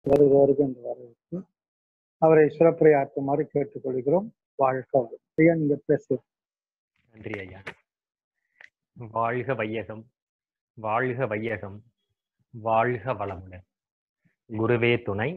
வருக வருக என்று வரவேற்று அவரை சிறப்புரையாற்றுமாறு கேட்டுக்கொள்கிறோம் வாழ்க வளமுடன். ஐயா நீங்க பேசு நன்றி ஐயா வாழ்க வையகம் வாழ்க வையகம் வாழ்க வளமுடன் குருவே துணை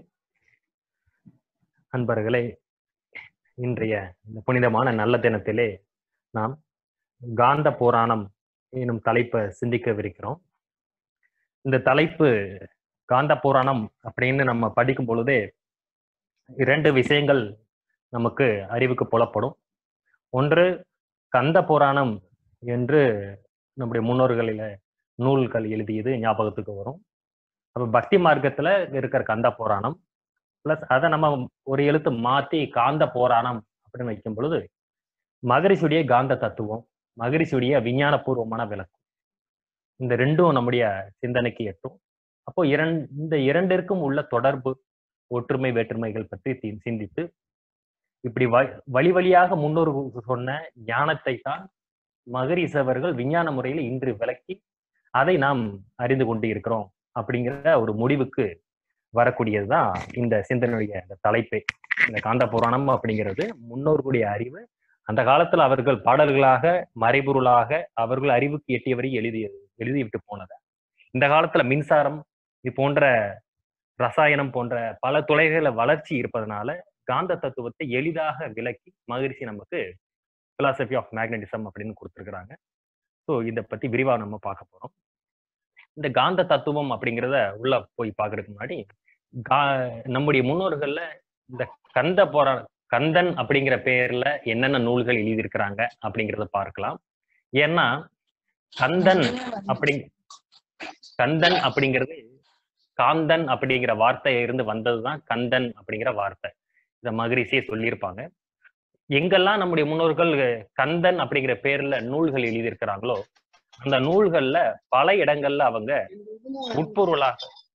அன்பர்களே இன்றைய இந்த புனிதமான நல்ல தினத்திலே நாம் காந்த புராணம் எனும் தலைப்பை சிந்திக்கவிருக்கிறோம் இந்த தலைப்பு காந்த புராணம் அப்படின்னு நம்ம படிக்கும் பொழுதே இரண்டு விஷயங்கள் நமக்கு அறிவுக்கு புலப்படும் ஒன்று கந்த புராணம் என்று நம்முடைய முன்னோர்களில நூல்கள் எழுதியது ஞாபகத்துக்கு வரும் அப்ப பக்தி மார்க்கத்துல இருக்கிற கந்த புராணம் பிளஸ் அதை நம்ம ஒரு எழுத்து மாத்தி காந்த புராணம் அப்படின்னு வைக்கும் பொழுது மகரிஷியுடைய காந்த தத்துவம் மகரிஷியுடைய விஞ்ஞானபூர்வமான விளக்கம் இந்த ரெண்டும் நம்முடைய சிந்தனைக்கு எட்டும் அப்போ இரண் இந்த இரண்டிற்கும் உள்ள தொடர்பு ஒற்றுமை வேற்றுமைகள் பற்றி தி- சிந்தித்து இப்படி வ- வழி வழியாக முன்னோர்கள் சொன்ன ஞானத்தை தான் மகரிஷ் அவர்கள் விஞ்ஞான முறையில் இன்று விளக்கி அதை நாம் அறிந்து கொண்டு இருக்கிறோம் அப்படிங்கிற ஒரு முடிவுக்கு வரக்கூடியதுதான் இந்த சிந்தனையுடைய இந்த தலைப்பே இந்த காந்த புராணம் அப்படிங்கிறது முன்னோர்களுடைய அறிவு அந்த காலத்துல அவர்கள் பாடல்களாக மறைபொருளாக அவர்கள் அறிவுக்கு எட்டியவரை எழுதி எழுதிவிட்டு போனத இந்த காலத்துல மின்சாரம் இது போன்ற ரசாயனம் போன்ற பல துறைகள வளர்ச்சி இருப்பதனால காந்த தத்துவத்தை எளிதாக விளக்கி மகரிஷி நமக்கு பிலாசபி ஆஃப் மேக்னட்டிசம் அப்படின்னு கொடுத்துருக்குறாங்க ஸோ இதை பத்தி விரிவா நம்ம பார்க்க போறோம் இந்த காந்த தத்துவம் அப்படிங்கிறத உள்ள போய் பார்க்கறதுக்கு முன்னாடி கா- நம்முடைய முன்னோர்கள்ல இந்த கந்த போற கந்தன் அப்படிங்கிற பேர்ல என்னென்ன நூல்கள் எழுதியிருக்கிறாங்க அப்படிங்கிறத பார்க்கலாம் ஏன்னா கந்தன் அப்படி கந்தன் அப்படிங்கிறது காந்தன் அப்படிங்கிற வார்த்தையில இருந்து வந்ததுதான் கந்தன் அப்படிங்கிற வார்த்தை இத மகரிஷியே சொல்லியிருப்பாங்க எங்கெல்லாம் நம்முடைய முன்னோர்கள் கந்தன் அப்படிங்கிற பேர்ல நூல்கள் எழுதியிருக்கிறாங்களோ அந்த நூல்கள்ல பல இடங்கள்ல அவங்க உட்பொருளாக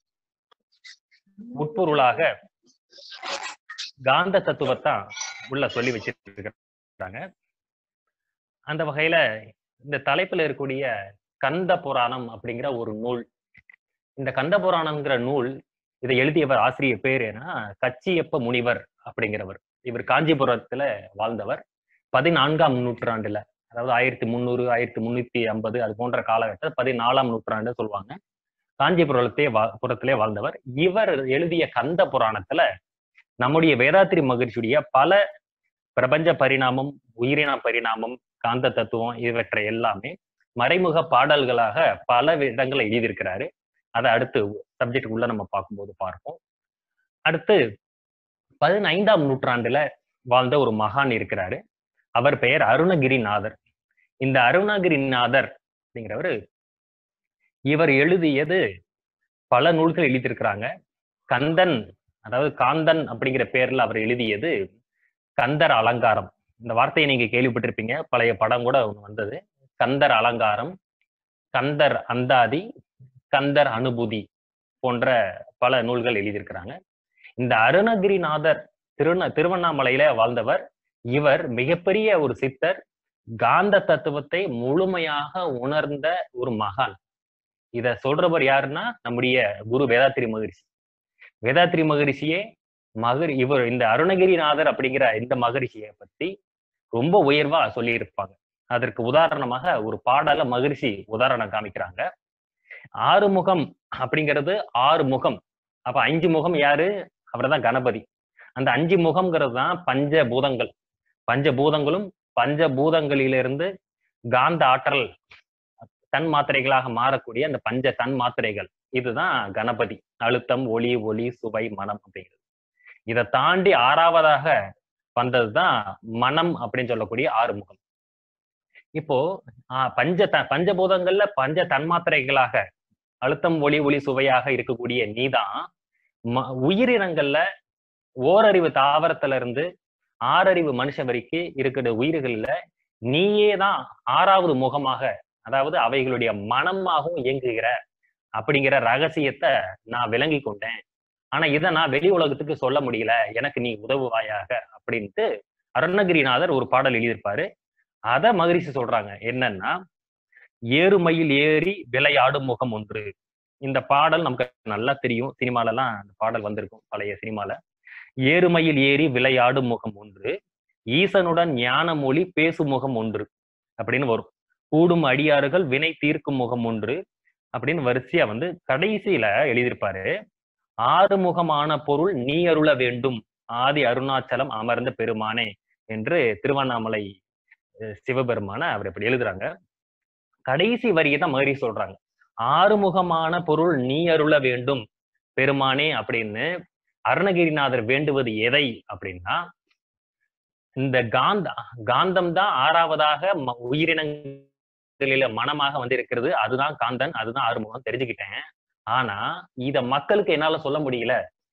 உட்பொருளாக காந்த தத்துவத்தான் உள்ள சொல்லி வச்சிருக்கிறாங்க அந்த வகையில இந்த தலைப்புல இருக்கக்கூடிய கந்த புராணம் அப்படிங்கிற ஒரு நூல் இந்த கந்த புராணம்ங்கிற நூல் இதை எழுதியவர் ஆசிரியர் பேர் என்ன கச்சியப்ப முனிவர் அப்படிங்கிறவர் இவர் காஞ்சிபுரத்துல வாழ்ந்தவர் பதினான்காம் நூற்றாண்டுல அதாவது ஆயிரத்தி முந்நூறு ஆயிரத்தி முன்னூத்தி ஐம்பது அது போன்ற காலகட்டத்தில் பதினாலாம் நூற்றாண்டு சொல்லுவாங்க காஞ்சிபுரத்தே வா புறத்திலே வாழ்ந்தவர் இவர் எழுதிய கந்த புராணத்துல நம்முடைய வேதாத்திரி மகிழ்ச்சியுடைய பல பிரபஞ்ச பரிணாமம் உயிரின பரிணாமம் காந்த தத்துவம் இவற்றை எல்லாமே மறைமுக பாடல்களாக பல இடங்களை எழுதியிருக்கிறாரு அதை அடுத்து சப்ஜெக்ட் உள்ள நம்ம பார்க்கும்போது பார்ப்போம் அடுத்து பதினைந்தாம் நூற்றாண்டுல வாழ்ந்த ஒரு மகான் இருக்கிறாரு அவர் பெயர் அருணகிரிநாதர் இந்த அருணகிரிநாதர் அப்படிங்கிறவர் இவர் எழுதியது பல நூல்கள் எழுதியிருக்கிறாங்க கந்தன் அதாவது காந்தன் அப்படிங்கிற பேர்ல அவர் எழுதியது கந்தர் அலங்காரம் இந்த வார்த்தையை நீங்க கேள்விப்பட்டிருப்பீங்க பழைய படம் கூட ஒண்ணு வந்தது கந்தர் அலங்காரம் கந்தர் அந்தாதி கந்தர் அனுபூதி போன்ற பல நூல்கள் எழுதியிருக்கிறாங்க இந்த அருணகிரிநாதர் திருவண்ண திருவண்ணாமலையில வாழ்ந்தவர் இவர் மிகப்பெரிய ஒரு சித்தர் காந்த தத்துவத்தை முழுமையாக உணர்ந்த ஒரு மகான் இத சொல்றவர் யாருன்னா நம்முடைய குரு வேதாத்திரி மகரிஷி வேதாத்திரி மகரிஷியே மகர் இவர் இந்த அருணகிரிநாதர் அப்படிங்கிற இந்த மகரிஷியை பத்தி ரொம்ப உயர்வா சொல்லியிருப்பாங்க அதற்கு உதாரணமாக ஒரு பாடல மகரிஷி உதாரணம் காமிக்கிறாங்க ஆறு முகம் அப்படிங்கிறது ஆறு முகம் அப்ப அஞ்சு முகம் யாரு அவர்தான் கணபதி அந்த அஞ்சு முகம்ங்கிறது தான் பஞ்ச பூதங்கள் பஞ்ச பூதங்களும் பஞ்ச பூதங்களிலிருந்து காந்த ஆற்றல் தன் மாத்திரைகளாக மாறக்கூடிய அந்த பஞ்ச தன் மாத்திரைகள் இதுதான் கணபதி அழுத்தம் ஒளி ஒளி சுவை மனம் அப்படிங்கிறது இதை தாண்டி ஆறாவதாக வந்ததுதான் மனம் அப்படின்னு சொல்லக்கூடிய ஆறுமுகம் இப்போ ஆஹ் பஞ்ச த பஞ்சபூதங்கள்ல பஞ்ச தன்மாத்திரைகளாக அழுத்தம் ஒளி ஒளி சுவையாக இருக்கக்கூடிய நீதான் ம- உயிரினங்கள்ல ஓரறிவு தாவரத்துல இருந்து ஆறறிவு மனுஷன் வரைக்கும் இருக்கிற உயிர்கள்ல நீயே தான் ஆறாவது முகமாக அதாவது அவைகளுடைய மனமாகவும் இயங்குகிற அப்படிங்கிற ரகசியத்தை நான் விளங்கி கொண்டேன் ஆனா இதை நான் வெளி உலகத்துக்கு சொல்ல முடியல எனக்கு நீ உதவுவாயாக அப்படின்ட்டு அருணகிரிநாதர் ஒரு பாடல் எழுதியிருப்பாரு அத மகரிஷி சொல்றாங்க என்னன்னா ஏறுமையில் ஏறி விளையாடும் முகம் ஒன்று இந்த பாடல் நமக்கு நல்லா தெரியும் சினிமால எல்லாம் அந்த பாடல் வந்திருக்கும் பழைய சினிமால ஏறுமையில் ஏறி விளையாடும் முகம் ஒன்று ஈசனுடன் ஞான மொழி பேசும் முகம் ஒன்று அப்படின்னு வரும் கூடும் அடியாறுகள் வினை தீர்க்கும் முகம் ஒன்று அப்படின்னு வரிசையா வந்து கடைசியில எழுதியிருப்பாரு ஆறுமுகமான பொருள் நீ அருள வேண்டும் ஆதி அருணாச்சலம் அமர்ந்த பெருமானே என்று திருவண்ணாமலை அஹ், சிவபெருமான அவர் இப்படி எழுதுறாங்க கடைசி வரியை தான் மகரி சொல்றாங்க ஆறுமுகமான பொருள் நீ அருள வேண்டும் பெருமானே அப்படின்னு அருணகிரிநாதர் வேண்டுவது எதை அப்படின்னா இந்த காந்த காந்தம் தான் ஆறாவதாக ம- உயிரினங்களில மனமாக வந்திருக்கிறது அதுதான் காந்தன் அதுதான் ஆறுமுகம் தெரிஞ்சுக்கிட்டேன் ஆனா இத மக்களுக்கு என்னால சொல்ல முடியல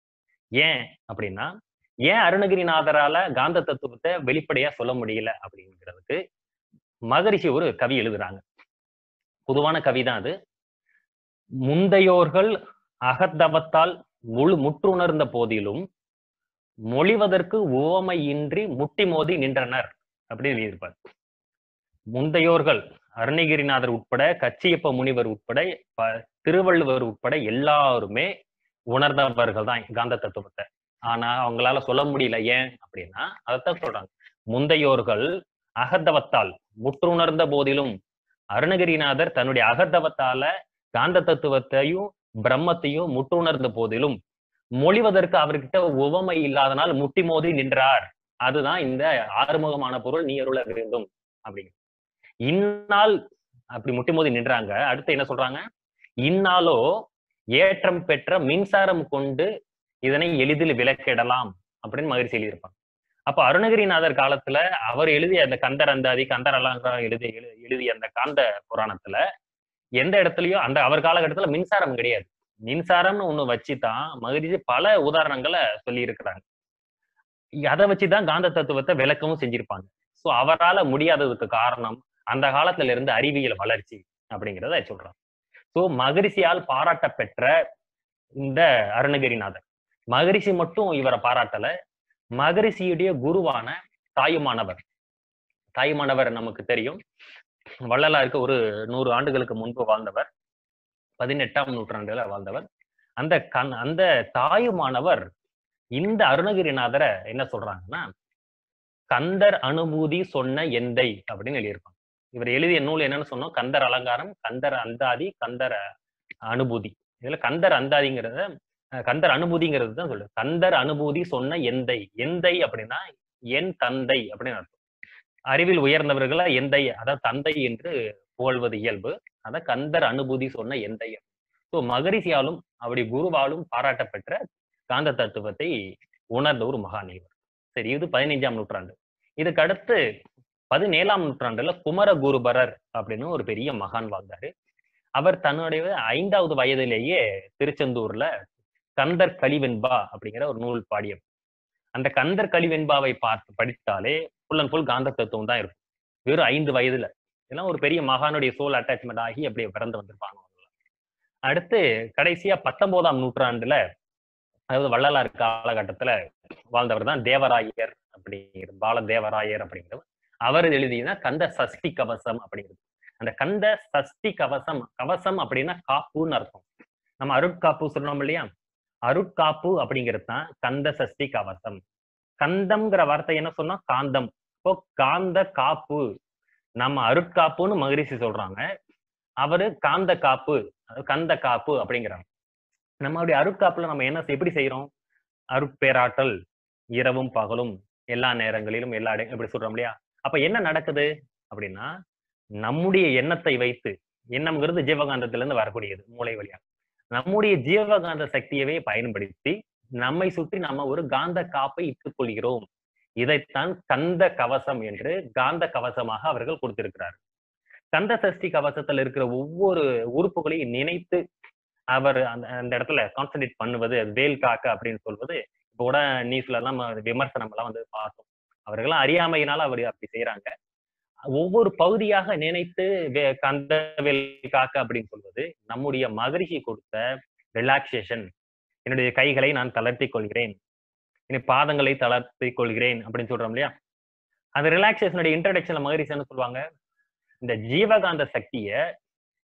ஏன் அப்படின்னா ஏன் அருணகிரிநாதரால காந்த தத்துவத்தை வெளிப்படையா சொல்ல முடியல அப்படிங்கிறதுக்கு மகரிஷி ஒரு கவி எழுதுறாங்க பொதுவான கவி தான் அது முந்தையோர்கள் அகத்தவத்தால் முழு முற்றுணர்ந்த போதிலும் மொழிவதற்கு உவமையின்றி முட்டி மோதி நின்றனர் அப்படின்னு எழுதியிருப்பார் முந்தையோர்கள் அருணகிரிநாதர் உட்பட கச்சியப்ப முனிவர் உட்பட ப- திருவள்ளுவர் உட்பட எல்லாருமே உணர்ந்தவர்கள் தான் காந்த தத்துவத்தை ஆனா அவங்களால சொல்ல முடியல ஏன் அப்படின்னா அதைத்தான் சொல்றாங்க முந்தையோர்கள் அகத்தவத்தால் முற்றுணர்ந்த போதிலும் அருணகிரிநாதர் தன்னுடைய அகத்தவத்தால காந்த தத்துவத்தையும் பிரம்மத்தையும் முற்றுணர்ந்த போதிலும் மொழிவதற்கு அவர்கிட்ட உவமை இல்லாதனால் முட்டி மோதி நின்றார் அதுதான் இந்த ஆறுமுகமான பொருள் நீ அருள வேண்டும் அப்படிங்க இந்நாள் அப்படி முட்டி மோதி நின்றாங்க அடுத்து என்ன சொல்றாங்க இந்நாளோ ஏற்றம் பெற்ற மின்சாரம் கொண்டு இதனை எளிதில் விளக்கிடலாம் அப்படின்னு மகிழ்ச்சி எழுதியிருப்பாங்க அப்ப அருணகிரிநாதர் காலத்துல அவர் எழுதிய அந்த கந்தர் அந்தாதி கந்தர் அலங்காரம் எழுதி எழு- எழுதிய அந்த காந்த புராணத்துல எந்த இடத்துலயும் அந்த அவர் காலகட்டத்துல மின்சாரம் கிடையாது மின்சாரம்னு ஒண்ணு வச்சுதான் மகிழ்ச்சி பல உதாரணங்களை சொல்லி இருக்கிறாங்க அதை வச்சுதான் காந்த தத்துவத்தை விளக்கவும் செஞ்சிருப்பாங்க சோ அவரால முடியாததுக்கு காரணம் அந்த காலத்துல இருந்து அறிவியல் வளர்ச்சி அப்படிங்கிறத சொல்றாங்க சோ மகரிஷியால் பாராட்ட பெற்ற இந்த அருணகிரிநாதர் மகரிஷி மட்டும் இவரை பாராட்டல மகரிஷியுடைய குருவான தாயுமானவர் தாயுமானவர் நமக்கு தெரியும் வள்ளலாருக்கு ஒரு நூறு ஆண்டுகளுக்கு முன்பு வாழ்ந்தவர் பதினெட்டாம் நூற்றாண்டுல வாழ்ந்தவர் அந்த கண் அந்த தாயுமானவர் இந்த அருணகிரிநாதரை என்ன சொல்றாங்கன்னா கந்தர் அனுபூதி சொன்ன எந்தை அப்படின்னு எழுதியிருப்பாங்க இவர் எழுதிய நூல் என்னன்னு சொன்னோம் கந்தர் அலங்காரம் கந்தர் அந்தாதி கந்தர் அனுபூதி இதுல கந்தர் அந்தாதிங்கிறத அஹ், கந்தர் அனுபூதிங்கிறது தான் சொல்லு கந்தர் அனுபூதி சொன்ன எந்தை எந்தை அப்படின்னா என் தந்தை அப்படின்னு அர்த்தம் அறிவில் உயர்ந்தவர்களா எந்தை அதாவது தந்தை என்று புகழ்வது இயல்பு அத கந்தர் அனுபூதி சொன்ன எந்தை ஸோ மகரிஷியாலும் அவருடைய குருவாலும் பாராட்டப்பெற்ற காந்த தத்துவத்தை உணர்ந்த ஒரு மகான் இவர் சரி இது பதினைஞ்சாம் நூற்றாண்டு இதுக்கு அடுத்து பதினேழாம் நூற்றாண்டுல குமரகுருபரர் அப்படின்னு ஒரு பெரிய மகான் வாழ்ந்தாரு அவர் தன்னுடைய ஐந்தாவது வயதிலேயே திருச்செந்தூர்ல கந்தர் கலிவெண்பா அப்படிங்கிற ஒரு நூல் பாடியவர் அந்த கந்தர் கலிவெண்பாவை பார்த்து படித்தாலே ஃபுல் அண்ட் ஃபுல் காந்த தத்துவம் தான் இருக்கும் வெறும் ஐந்து வயதுல இதெல்லாம் ஒரு பெரிய மகானுடைய சோல் அட்டாச்மெண்ட் ஆகி அப்படியே பிறந்து வந்திருப்பாங்க அவங்க. அடுத்து கடைசியா பத்தொன்பதாம் நூற்றாண்டுல அதாவது வள்ளலார் காலகட்டத்துல வாழ்ந்தவர் தான் தேவராயர் அப்படிங்கிற பால தேவராயர் அப்படிங்கிறவர் அவர் எழுதினா கந்த சஷ்டி கவசம் அப்படிங்கிறது அந்த கந்த சஷ்டி கவசம் கவசம் அப்படின்னா காப்புன்னு அர்த்தம் நம்ம அருட்காப்பு சொன்னோம் இல்லையா அருட்காப்பு அப்படிங்கிறது தான் கந்த சஷ்டி கவசம் கந்தம்ங்கிற வார்த்தை என்ன சொன்னா காந்தம் இப்போ காந்த காப்பு நம்ம அருட்காப்புன்னு மகரிஷி சொல்றாங்க அவரு காந்த காப்பு அதாவது கந்த காப்பு அப்படிங்கிறாங்க நம்மளுடைய அருட்காப்புல நம்ம என்ன செய்- எப்படி செய்யறோம் அருட்பேராற்றல் இரவும் பகலும் எல்லா நேரங்களிலும் எல்லா இடம் இப்படி சொல்றோம் இல்லையா அப்ப என்ன நடக்குது அப்படின்னா நம்முடைய எண்ணத்தை வைத்து எண்ணம்ங்கிறது ஜீவகாந்தத்திலிருந்து வரக்கூடியது மூளை வழியா நம்முடைய ஜீவகாந்த சக்தியவே பயன்படுத்தி நம்மை சுற்றி நம்ம ஒரு காந்த காப்பை இட்டுக் கொள்கிறோம் இதைத்தான் கந்த கவசம் என்று காந்த கவசமாக அவர்கள் கொடுத்திருக்கிறார் கந்த சஷ்டி கவசத்துல இருக்கிற ஒவ்வொரு உறுப்புகளையும் நினைத்து அவர் அந்த அந்த இடத்துல கான்சன்ட்ரேட் பண்ணுவது அது வேல் காக்க அப்படின்னு சொல்வது இப்போ கூட நியூஸ்ல எல்லாம் நம்ம விமர்சனம் எல்லாம் வந்து பார்த்தோம் அவர்கள்லாம் அறியாமையினால அவர் அப்படி செய்யறாங்க ஒவ்வொரு பகுதியாக நினைத்து வே- கந்த வேல் காக்க அப்படின்னு சொல்வது நம்முடைய மகரிஷி கொடுத்த ரிலாக்ஸேஷன் என்னுடைய கைகளை நான் தளர்த்திக் கொள்கிறேன் என் பாதங்களை தளர்த்திக் கொள்கிறேன் அப்படின்னு சொல்றோம் இல்லையா அந்த ரிலாக்ஸேஷனுடைய இன்ட்ரடக்ஷன்ல மகரிஷி என்ன சொல்லுவாங்க இந்த ஜீவகாந்த சக்திய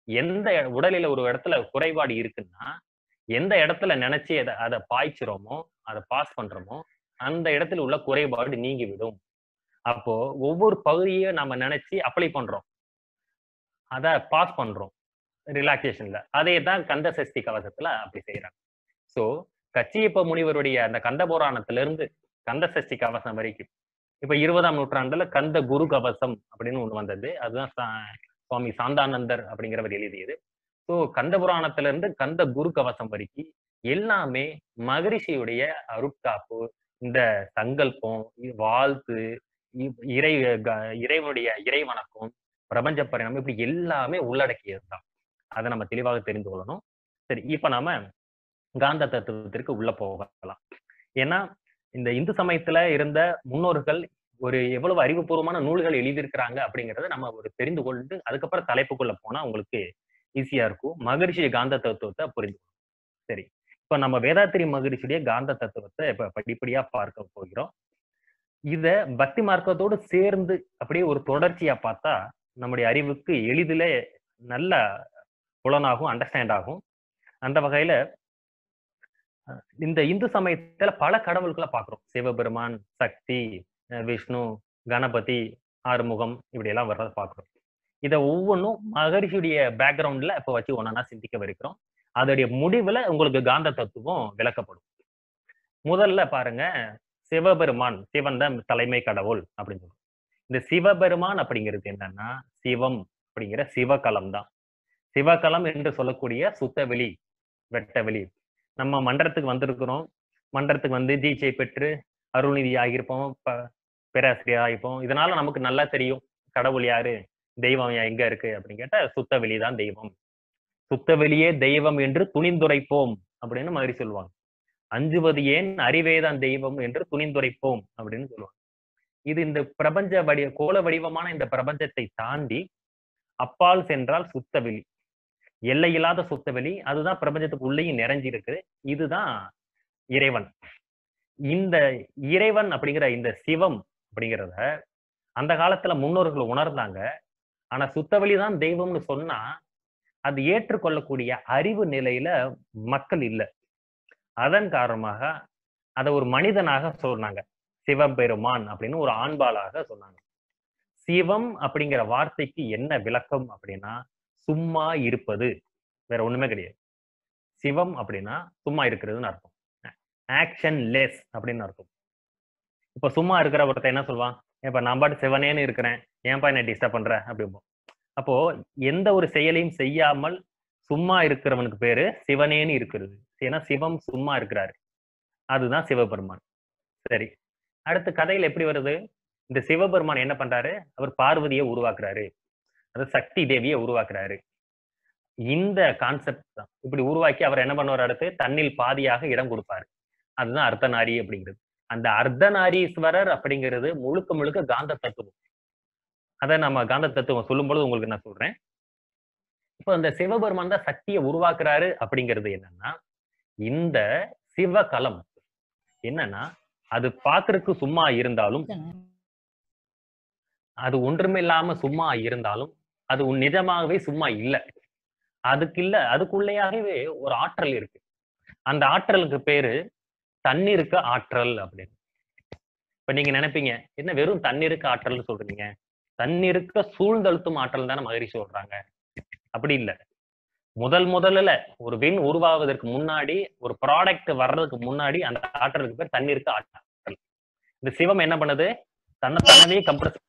எந்த உடலில ஒரு இடத்துல குறைபாடு இருக்குன்னா எந்த இடத்துல நினைச்சு அதை அதை பாய்ச்சுறோமோ அதை பாஸ் பண்றோமோ அந்த இடத்துல உள்ள குறைபாடு நீங்கி விடும் அப்போ ஒவ்வொரு பகுதியை நம்ம நினைச்சு அப்ளை பண்றோம் அதை பாஸ் பண்றோம் ரிலாக்ஸேஷன்ல அதே தான் கந்த சஷ்டி கவசத்துல அப்படி செய்யறாங்க சோ கச்சியப்ப முனிவருடைய அந்த கந்த புராணத்துல இருந்து கந்த சஷ்டி கவசம் வரைக்கும் இப்ப இருபதாம் நூற்றாண்டுல கந்த குரு கவசம் அப்படின்னு ஒண்ணு வந்தது அதுதான் சா- சுவாமி சாந்தானந்தர் அப்படிங்கிறவர் எழுதியது ஸோ கந்த புராணத்துல இருந்து கந்த குரு கவசம் வரைக்கும் எல்லாமே மகரிஷியுடைய அருட்காப்பு இந்த சங்கல்பம் இ- வாழ்த்து இ- இறை க- இறைவனுடைய இறைவணக்கம் பிரபஞ்ச பரிணாமம் இப்படி எல்லாமே உள்ளடக்கியது தான் அதை நம்ம தெளிவாக தெரிந்து கொள்ளணும் சரி இப்ப நாம காந்த தத்துவத்திற்கு உள்ள போகலாம் ஏன்னா இந்த இந்து சமயத்துல இருந்த முன்னோர்கள் ஒரு எவ்வளவு அறிவுபூர்வமான நூல்கள் எழுதியிருக்கிறாங்க அப்படிங்கறத நம்ம ஒரு தெரிந்து கொண்டு அதுக்கப்புறம் தலைப்புக்குள்ள போனா உங்களுக்கு ஈஸியா இருக்கும் மகரிஷி காந்த தத்துவத்தை புரிந்து கொள்ளணும். சரி இப்ப நம்ம வேதாத்திரி மகரிஷியுடைய காந்த தத்துவத்தை இப்ப படிப்படியா பார்க்க போகிறோம் இத பக்தி மார்க்கத்தோடு சேர்ந்து அப்படியே ஒரு தொடர்ச்சியா பார்த்தா நம்முடைய அறிவுக்கு எளிதில நல்ல புலனாகும் அண்டர்ஸ்டாண்ட் ஆகும் அந்த வகையில அஹ், இந்த இந்து சமயத்துல பல கடவுள்களை பார்க்கிறோம் சிவபெருமான் சக்தி அஹ், விஷ்ணு கணபதி ஆறுமுகம் இப்படி எல்லாம் வர்றதை பார்க்கிறோம் இதை ஒவ்வொன்றும் மகரிஷியுடைய பேக்ரவுண்ட்ல இப்ப வச்சு ஒன்னா சிந்திக்க வைக்கிறோம் அதோடைய முடிவுல உங்களுக்கு காந்த தத்துவம் விளக்கப்படும் முதல்ல பாருங்க சிவபெருமான் சிவன் தான் தலைமை கடவுள் அப்படின்னு சொல்றோம் இந்த சிவபெருமான் அப்படிங்கிறது என்னன்னா சிவம் அப்படிங்கிற சிவகலம் தான் சிவகலம் என்று சொல்லக்கூடிய சுத்தவெளி வெட்டவெளி நம்ம மன்றத்துக்கு வந்திருக்கிறோம் மன்றத்துக்கு வந்து தீட்சை பெற்று அருள்நிதி ஆகியிருப்போம் ப- பேராசிரியர் ஆகிப்போம் இதனால நமக்கு நல்லா தெரியும் கடவுள் யாரு தெய்வம் யா- எங்க இருக்கு அப்படின்னு கேட்டா சுத்தவெளி தான் தெய்வம் சுத்தவெளியே தெய்வம் என்று துணிந்துரைப்போம் அப்படின்னு மாதிரி சொல்லுவாங்க அஞ்சுவது ஏன் அறிவேதான் தெய்வம் என்று துணிந்துரைப்போம் அப்படின்னு சொல்லுவாங்க இது இந்த பிரபஞ்ச வடி கோல வடிவமான இந்த பிரபஞ்சத்தை தாண்டி அப்பால் சென்றால் சுத்தவெளி எல்லையில்லாத சுத்தவெளி அதுதான் பிரபஞ்சத்துக்கு உள்ளேயும் நிறைஞ்சிருக்கு இதுதான் இறைவன் இந்த இறைவன் அப்படிங்கிற இந்த சிவம் அப்படிங்கிறத அந்த காலத்துல முன்னோர்கள் உணர்ந்தாங்க ஆனா சுத்தவெளி தான் தெய்வம்னு சொன்னா அது ஏற்றுக்கொள்ளக்கூடிய அறிவு நிலையில மக்கள் இல்லை அதன் காரணமாக அதை ஒரு மனிதனாக சொன்னாங்க சிவபெருமான் அப்படின்னு ஒரு ஆண்பாளாக சொன்னாங்க சிவம் அப்படிங்கிற வார்த்தைக்கு என்ன விளக்கம் அப்படின்னா சும்மா இருப்பது வேற ஒண்ணுமே கிடையாது சிவம் அப்படின்னா சும்மா இருக்கிறதுன்னு அர்த்தம் ஆக்ஷன் லெஸ் அப்படின்னு அர்த்தம் இப்ப சும்மா இருக்கிற ஒருத்தன் என்ன சொல்லுவான் இப்ப நான் பாட்டு சிவனேன்னு இருக்கிறேன் ஏன்பா என்ன டிஸ்டர்ப் பண்ற அப்படிம்போம் அப்போ எந்த ஒரு செயலையும் செய்யாமல் சும்மா இருக்கிறவனுக்கு பேரு சிவனேன்னு இருக்கிறது ஏன்னா சிவம் சும்மா இருக்கிறாரு அதுதான் சிவபெருமான் சரி அடுத்த கதையில எப்படி வருது இந்த சிவபெருமான் என்ன பண்றாரு அவர் பார்வதியை உருவாக்குறாரு அது சக்தி தேவியை உருவாக்குறாரு இந்த கான்செப்ட் தான் இப்படி உருவாக்கி அவர் என்ன பண்ணுவார் அடுத்து தன்னில் பாதியாக இடம் கொடுப்பாரு அதுதான் அர்த்தநாரி அப்படிங்கிறது அந்த அர்த்தநாரீஸ்வரர் அப்படிங்கிறது முழுக்க முழுக்க காந்த தத்துவம் அதை நம்ம காந்த தத்துவம் சொல்லும் பொழுது உங்களுக்கு நான் சொல்றேன் இப்போ இந்த சிவபெருமான் தான் சக்தியை உருவாக்குறாரு அப்படிங்கிறது என்னன்னா இந்த சிவகலம் என்னன்னா அது பார்க்கறதுக்கு சும்மா இருந்தாலும் அது ஒன்றுமில்லாம சும்மா இருந்தாலும் அது உன் நிஜமாகவே சும்மா இல்லை அதுக்கு இல்ல அதுக்குள்ளேயாகவே ஒரு ஆற்றல் இருக்கு அந்த ஆற்றலுக்கு பேரு தண்ணீருக்கு ஆற்றல் அப்படின்னு இப்ப நீங்க நினைப்பீங்க என்ன வெறும் தண்ணீருக்கு ஆற்றல்னு சொல்றீங்க தண்ணீருக்கு சூழ்ந்தழுத்தும் ஆற்றல் தானே மகிழ்ச்சி சொல்றாங்க அப்படி இல்ல முதல் முதல்ல ஒரு வின் உருவாவதற்கு முன்னாடி ஒரு ப்ராடக்ட் வர்றதுக்கு முன்னாடி அந்த ஆற்றலுக்கு பேர் தண்ணீருக்கு ஆற்றல் இந்த சிவம் என்ன பண்ணுது தன்னைத்தானே கம்ப்ரஸ்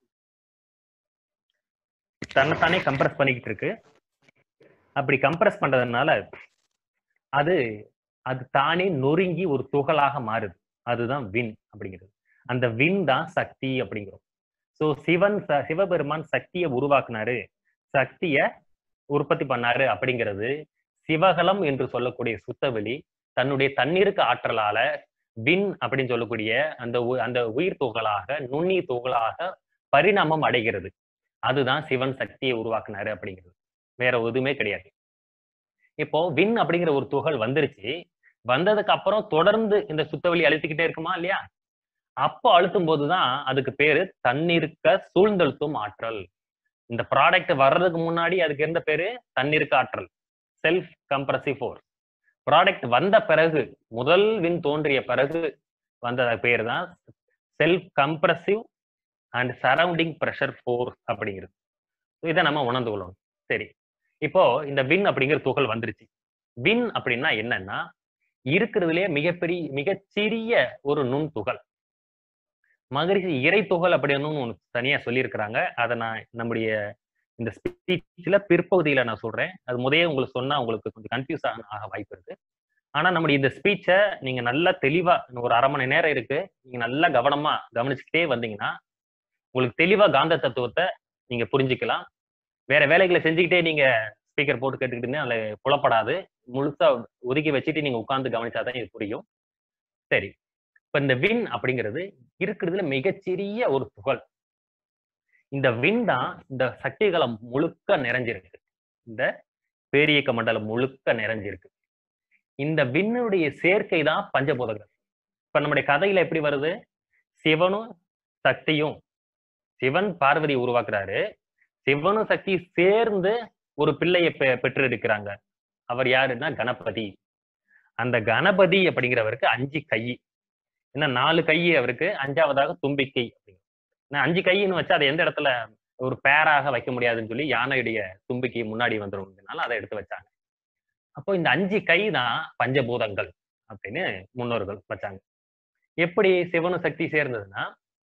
தன்னைத்தானே கம்ப்ரஸ் பண்ணிக்கிட்டு இருக்கு அப்படி கம்ப்ரஸ் பண்றதுனால அது அது தானே நொறுங்கி ஒரு துகளாக மாறுது அதுதான் வின் அப்படிங்கிறது அந்த வின் தான் சக்தி அப்படிங்கிறோம் சோ சிவன் ச- சிவபெருமான் சக்தியை உருவாக்குனாரு சக்திய உற்பத்தி பண்ணாரு அப்படிங்கிறது சிவகலம் என்று சொல்லக்கூடிய சுத்தவெளி தன்னுடைய தண்ணீருக்கு ஆற்றலால வின் அப்படின்னு சொல்லக்கூடிய அந்த உ- அந்த உயிர் துகளாக நுண்ணி துகளாக பரிணாமம் அடைகிறது அதுதான் சிவன் சக்தியை உருவாக்குனாரு அப்படிங்கிறது வேற எதுவுமே கிடையாது இப்போ வின் அப்படிங்கிற ஒரு துகள் வந்துருச்சு வந்ததுக்கு அப்புறம் தொடர்ந்து இந்த சுத்தவெளி அழுத்திக்கிட்டே இருக்குமா இல்லையா அப்போ அழுத்தும் போதுதான் அதுக்கு பேரு தண்ணீர்க்க சூழ்ந்தழுத்தும் ஆற்றல் இந்த ப்ராடக்ட் வர்றதுக்கு முன்னாடி அதுக்கு இருந்த பேரு தண்ணீருக்கு ஆற்றல் செல்ஃப் கம்ப்ரசிவ் ஃபோர்ஸ் ப்ராடக்ட் வந்த பிறகு முதல் வின் தோன்றிய பிறகு வந்த பேர் தான் self compressive and surrounding pressure force அப்படிங்கிறது இதை நம்ம உணர்ந்து கொள்ளணும் சரி இப்போ இந்த வின் அப்படிங்கிற துகள் வந்துருச்சு வின் அப்படின்னா என்னன்னா இருக்கிறதுலயே மிகப்பெரிய மிகச்சிறிய ஒரு நுண் துகள் மகரிஷி இறை துகள் அப்படின்னு ஒன்று தனியா சொல்லியிருக்கிறாங்க அதை நான் நம்முடைய இந்த ஸ்பீச்ல பிற்பகுதியில நான் சொல்றேன் அது முதைய உங்களுக்கு சொன்னா உங்களுக்கு கொஞ்சம் கன்ஃபியூஸ் ஆக வாய்ப்பு இருக்கு ஆனா நம்முடைய இந்த ஸ்பீச்சை நீங்க நல்லா தெளிவா இன்னும் ஒரு அரை மணி நேரம் இருக்கு நீங்க நல்லா கவனமா கவனிச்சுக்கிட்டே வந்தீங்கன்னா உங்களுக்கு தெளிவா காந்த தத்துவத்தை நீங்க புரிஞ்சுக்கலாம் வேற வேலைகளை செஞ்சுக்கிட்டே நீங்க ஸ்பீக்கர் போட்டு கேட்டுக்கிட்டு அதுல புலப்படாது முழுசா ஒதுக்கி வச்சுட்டு நீங்க உட்கார்ந்து கவனிச்சாதான் இது புரியும் சரி இப்ப இந்த வின் அப்படிங்கிறது இருக்கிறதுல மிகச்சிறிய ஒரு துகள் இந்த வின் தான் இந்த சக்திகளம் முழுக்க நிறைஞ்சிருக்கு இந்த பேரியக்க மண்டலம் முழுக்க நிறைஞ்சிருக்கு இந்த விண்ணுடைய சேர்க்கை தான் பஞ்சபூதங்கள் இப்ப நம்முடைய கதையில எப்படி வருது சிவனும் சக்தியும் சிவன் பார்வதியை உருவாக்குறாரு சிவனும் சக்தி சேர்ந்து ஒரு பிள்ளையை பெ பெற்றிருக்கிறாங்க அவர் யாருன்னா கணபதி அந்த கணபதி அப்படிங்கிறவருக்கு அஞ்சு கை என்ன நாலு கை அவருக்கு அஞ்சாவதாக தும்பிக்கை அப்படிங்கிற அஞ்சு கைன்னு வச்சு அதை எந்த இடத்துல ஒரு பேராக வைக்க முடியாதுன்னு சொல்லி யானையுடைய தும்பிக்கை முன்னாடி வந்துடும் அதை எடுத்து வச்சாங்க அப்போ இந்த அஞ்சு கை தான் பஞ்சபூதங்கள் அப்படின்னு முன்னோர்கள் வச்சாங்க எப்படி சிவனும் சக்தி சேர்ந்ததுன்னா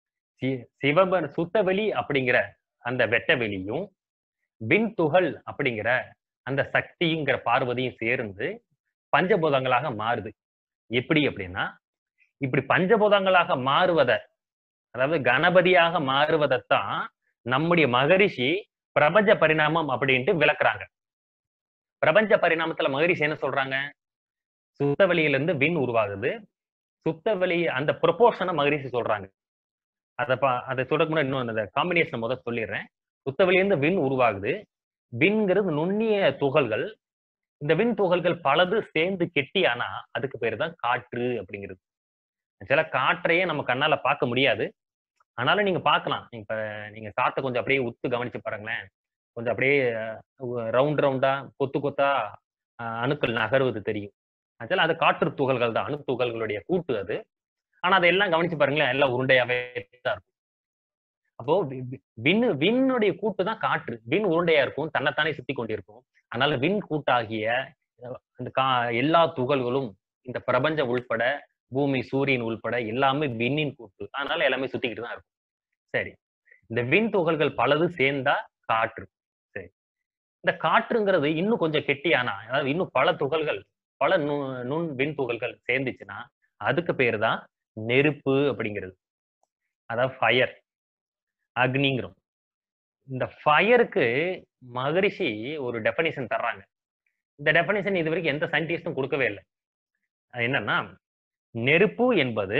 சிவபன் சுத்தவெளி அப்படிங்கிற அந்த வெட்ட வெளியும் விண் துகள் அப்படிங்கிற அந்த சக்திங்கிற பார்வதியும் சேர்ந்து பஞ்சபூதங்களாக மாறுது எப்படி அப்படின்னா இப்படி பஞ்சபூதங்களாக மாறுவத அதாவது கணபதியாக மாறுவதைத்தான் நம்முடைய மகரிஷி பிரபஞ்ச பரிணாமம் அப்படின்ட்டு விளக்குறாங்க பிரபஞ்ச பரிணாமத்துல மகரிஷி என்ன சொல்றாங்க சுத்த வெளியிலிருந்து விண் உருவாகுது சுத்த வெளி அந்த ப்ரொபோர்ஷனை மகரிஷி சொல்றாங்க அதை பா அதை சொல்றதுக்கு முன்னாடி இன்னும் அந்த காம்பினேஷன் முதல் சொல்லிடுறேன் சுத்த வெளியிலிருந்து விண் உருவாகுது விண்ங்கிறது நுண்ணிய துகள்கள் இந்த விண் துகள்கள் பலது சேர்ந்து கெட்டி ஆனா அதுக்கு பேர் தான் காற்று அப்படிங்கிறது சில காற்றையே நம்ம கண்ணால பார்க்க முடியாது ஆனாலும் நீங்க பார்க்கலாம் இப்ப நீங்க காத்தை கொஞ்சம் அப்படியே உத்து கவனிச்சு பாருங்களேன் கொஞ்சம் அப்படியே ரவுண்ட் ரவுண்டா கொத்து கொத்தா அணுக்கள் நகர்வது தெரியும் ஆக்சுவலா அது காற்று துகள்கள் தான் அணு துகள்களுடைய கூட்டு அது ஆனா அதெல்லாம் கவனிச்சு பாருங்களேன் எல்லாம் உருண்டையாவே தான் இருக்கும் அப்போ விண்ணு விண்ணுடைய கூட்டு தான் காற்று விண் உருண்டையா இருக்கும் தன்னைத்தானே சுத்தி கொண்டிருக்கும் அதனால விண் கூட்டாகிய அந்த கா எல்லா துகள்களும் இந்த பிரபஞ்சம் உள்பட பூமி சூரியன் உள்பட எல்லாமே விண்ணின் கூட்டு அதனால எல்லாமே சுத்திக்கிட்டு தான் இருக்கும் சரி இந்த விண் துகள்கள் பலது சேர்ந்தா காற்று சரி இந்த காற்றுங்கிறது இன்னும் கொஞ்சம் கெட்டியானா அதாவது இன்னும் பல துகள்கள் பல நு நுண் விண் துகள்கள் சேர்ந்துச்சுன்னா அதுக்கு பேர் தான் நெருப்பு அப்படிங்கிறது அதாவது ஃபயர் அக்னிங்கிறோம் இந்த ஃபயருக்கு மகரிஷி ஒரு டெஃபனிஷன் தர்றாங்க இந்த டெஃபனிஷன் இது வரைக்கும் எந்த சயின்டிஸ்டும் கொடுக்கவே இல்லை என்னன்னா நெருப்பு என்பது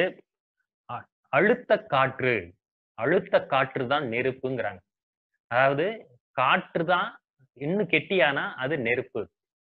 அழுத்த காற்று அழுத்த காற்று தான் நெருப்புங்கிறாங்க அதாவது காற்று தான் இன்னும் கெட்டியானா அது நெருப்பு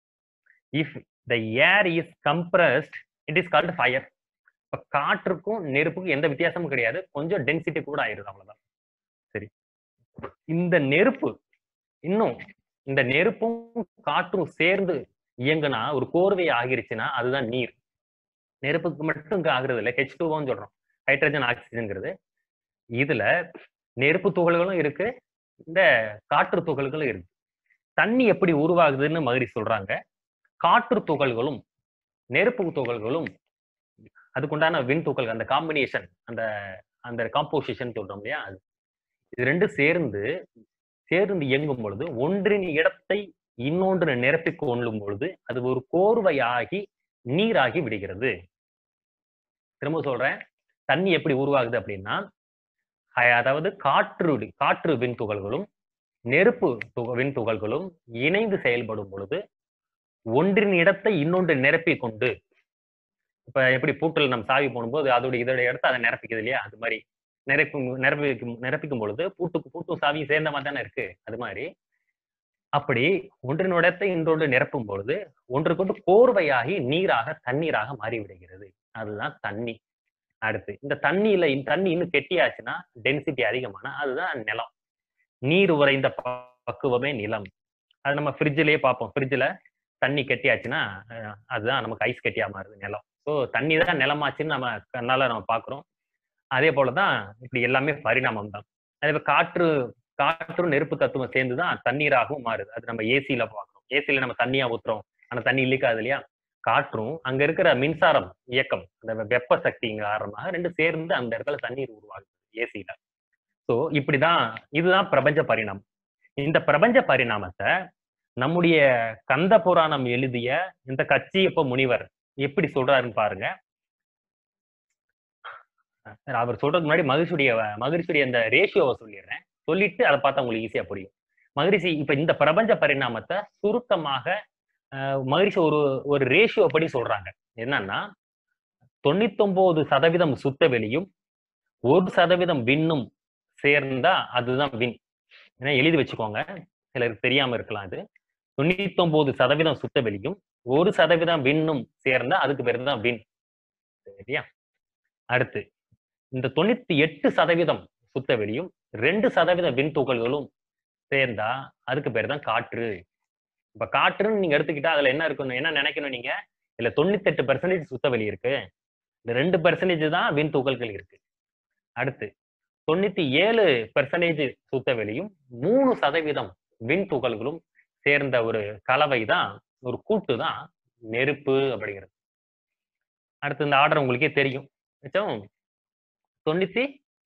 if the air is compressed it is called fire இப்ப காற்றுக்கும் நெருப்புக்கும் எந்த வித்தியாசமும் கிடையாது கொஞ்சம் டென்சிட்டி கூட ஆயிருது அவ்வளவுதான் சரி இந்த நெருப்பு இன்னும் இந்த நெருப்பும் காற்றும் சேர்ந்து இயங்குனா ஒரு கோர்வை ஆகிருச்சுன்னா அதுதான் நீர் நெருப்புக்கு மட்டும் இங்க ஆகுறது இல்லை ஹெச் டூவோன்னு சொல்றோம் ஹைட்ரஜன் ஆக்சிஜன்ங்கிறது இதுல நெருப்பு துகள்களும் இருக்கு இந்த காற்று துகள்களும் இருக்கு தண்ணி எப்படி உருவாகுதுன்னு மகிரி சொல்றாங்க காற்று துகள்களும் நெருப்பு துகள்களும் அதுக்குண்டான விண் துகள்கள் அந்த காம்பினேஷன் அந்த அந்த காம்போசிஷன் சொல்றோம் இல்லையா அது இது ரெண்டு சேர்ந்து சேர்ந்து இயங்கும் பொழுது ஒன்றின் இடத்தை இன்னொன்று நிரப்பிக் கொள்ளும் பொழுது அது ஒரு கோர்வையாகி நீராகி விடுகிறது திரும்ப சொல்றேன் தண்ணி எப்படி உருவாகுது அப்படின்னா அதாவது காற்று காற்று விண் துகள்களும் நெருப்பு விண் துகள்களும் இணைந்து செயல்படும் பொழுது ஒன்றின் இடத்தை இன்னொன்று நிரப்பி கொண்டு இப்ப எப்படி பூட்டில் நம்ம சாவி போடும்போது அதோட இதோட இடத்த அதை நிரப்பிக்குது இல்லையா அது மாதிரி நிரப்பும் நிரப்பிக்கும் நிரப்பிக்கும் பொழுது பூட்டுக்கு பூட்டும் சாவியும் சேர்ந்த மாதிரி தானே இருக்கு அது மாதிரி அப்படி ஒன்றின் இடத்தை இன்னொன்று நிரப்பும் பொழுது ஒன்றுக்கொண்டு கோர்வையாகி நீராக தண்ணீராக மாறிவிடுகிறது அதுதான் தண்ணி அடுத்து இந்த தண்ணியில தண்ணி இன்னும் கெட்டியாச்சுன்னா டென்சிட்டி அதிகமான அதுதான் நிலம் நீர் உறைந்த பக்குவமே நிலம் அது நம்ம ஃப்ரிட்ஜ்லயே பார்ப்போம் ஃப்ரிட்ஜில் தண்ணி கெட்டியாச்சுன்னா அஹ், அதுதான் நமக்கு ஐஸ் கட்டியா மாறுது நிலம் ஸோ தண்ணி தான் நிலமாச்சுன்னு நம்ம கண்ணால நம்ம பார்க்குறோம் அதே போல தான் இப்படி எல்லாமே பரிணாமம் தான் அதே போல காற்று காற்றும் நெருப்பு தத்துவம் சேர்ந்து தான் தண்ணீராகவும் மாறுது அது நம்ம ஏசியில பார்க்குறோம் ஏசியில நம்ம தண்ணியா ஊத்துறோம் ஆனா தண்ணி இல்லைக்காது இல்லையா காற்றும் அங்க இருக்கிற மின்சாரம் இயக்கம் அந்த வெப்ப சக்திங்க காரணமாக ரெண்டு சேர்ந்து அந்த இடத்துல தண்ணீர் உருவாகுது ஏசியில ஸோ இப்படிதான் இதுதான் பிரபஞ்ச பரிணாமம் இந்த பிரபஞ்ச பரிணாமத்தை நம்முடைய கந்த புராணம் எழுதிய இந்த கச்சியப்ப முனிவர் எப்படி சொல்றாருன்னு பாருங்க அஹ் அவர் சொல்றதுக்கு முன்னாடி மகிழ்ச்சியுடைய மகிழ்ச்சியுடைய அந்த ரேஷியோவை சொல்லிடுறேன் சொல்லிட்டு அதை பார்த்தா உங்களுக்கு ஈஸியா புரியும் மகிழ்ச்சி இப்ப இந்த பிரபஞ்ச பரிணாமத்தை சுருக்கமாக அஹ், மகிழ்ச்சி ஒரு ஒரு ரேஷியோ படி சொல்றாங்க என்னன்னா தொண்ணூத்தொன்பது சதவீதம் சுத்த வெளியும் ஒரு சதவீதம் விண்ணும் சேர்ந்தா அதுதான் விண் ஏன்னா எழுதி வச்சுக்கோங்க சிலருக்கு தெரியாம இருக்கலாம் இது தொண்ணூத்தொன்பது சதவீதம் சுத்த வெளியும் ஒரு சதவீதம் விண்ணும் சேர்ந்தா அதுக்கு பேர் தான் விண் சரியா அடுத்து இந்த தொண்ணூத்தி எட்டு சதவீதம் சுத்த வெளியும் ரெண்டு சதவீதம் விண் துகள்களும் சேர்ந்தா அதுக்கு பேர் தான் காற்று இப்ப காற்றுன்னு நீங்க எடுத்துக்கிட்டா அதுல என்ன இருக்கணும் என்ன நினைக்கணும் நீங்க இல்ல தொண்ணூத்தெட்டு பெர்சன்டேஜ் சுத்த வெளி இருக்கு இந்த ரெண்டு பெர்சன்டேஜ் தான் விண் துகள்கள் இருக்கு அடுத்து தொண்ணூத்தி ஏழு பெர்சன்டேஜ் சுத்த வெளியும் மூணு சதவீதம் விண் துகள்களும் சேர்ந்த ஒரு கலவை தான் ஒரு கூட்டு தான் நெருப்பு அப்படிங்கிறது அடுத்து இந்த ஆர்டர் உங்களுக்கே தெரியும் மிச்சம் தொண்ணூத்தி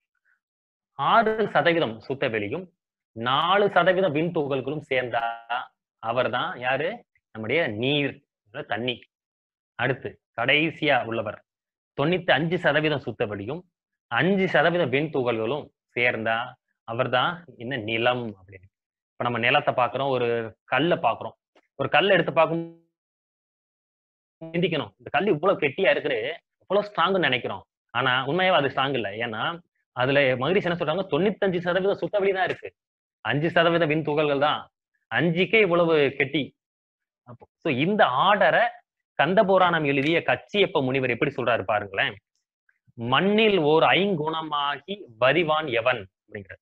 ஆறு சதவீதம் சுத்த வெளியும் நாலு சதவீதம் விண் துகள்களும் சேர்ந்தா அவர்தான் யாரு நம்முடைய நீர் அதாவது தண்ணி அடுத்து கடைசியா உள்ளவர் தொண்ணூத்தி அஞ்சு சதவீதம் சுத்த வெளியும் அஞ்சு சதவீதம் விண் துகள்களும் சேர்ந்தா அவர்தான் என்ன நிலம் அப்படின்னு இப்ப நம்ம நிலத்தை பார்க்கிறோம் ஒரு கல்லை பார்க்கிறோம் ஒரு கல்லை எடுத்து பார்க்கும் சிந்திக்கணும் இந்த கல் இவ்வளவு கெட்டியா இருக்குது இவ்வளவு ஸ்ட்ராங்னு நினைக்கிறோம் ஆனா உண்மையாவே அது ஸ்ட்ராங் இல்லை ஏன்னா அதுல மகிழ்ச்சி என்ன சொல்றாங்க தொண்ணூத்தஞ்சு சதவீதம் சுத்தவெளி தான் இருக்கு அஞ்சு சதவீத விண் துகள்கள் தான் அஞ்சுக்கே இவ்வளவு கெட்டி அப்போ ஸோ இந்த ஆர்டரை கந்த புராணம் எழுதிய கச்சியப்ப முனிவர் எப்படி சொல்றாரு பாருங்களேன் மண்ணில் ஓர் ஐங்குணமாகி வரிவான் எவன் அப்படிங்கிறார்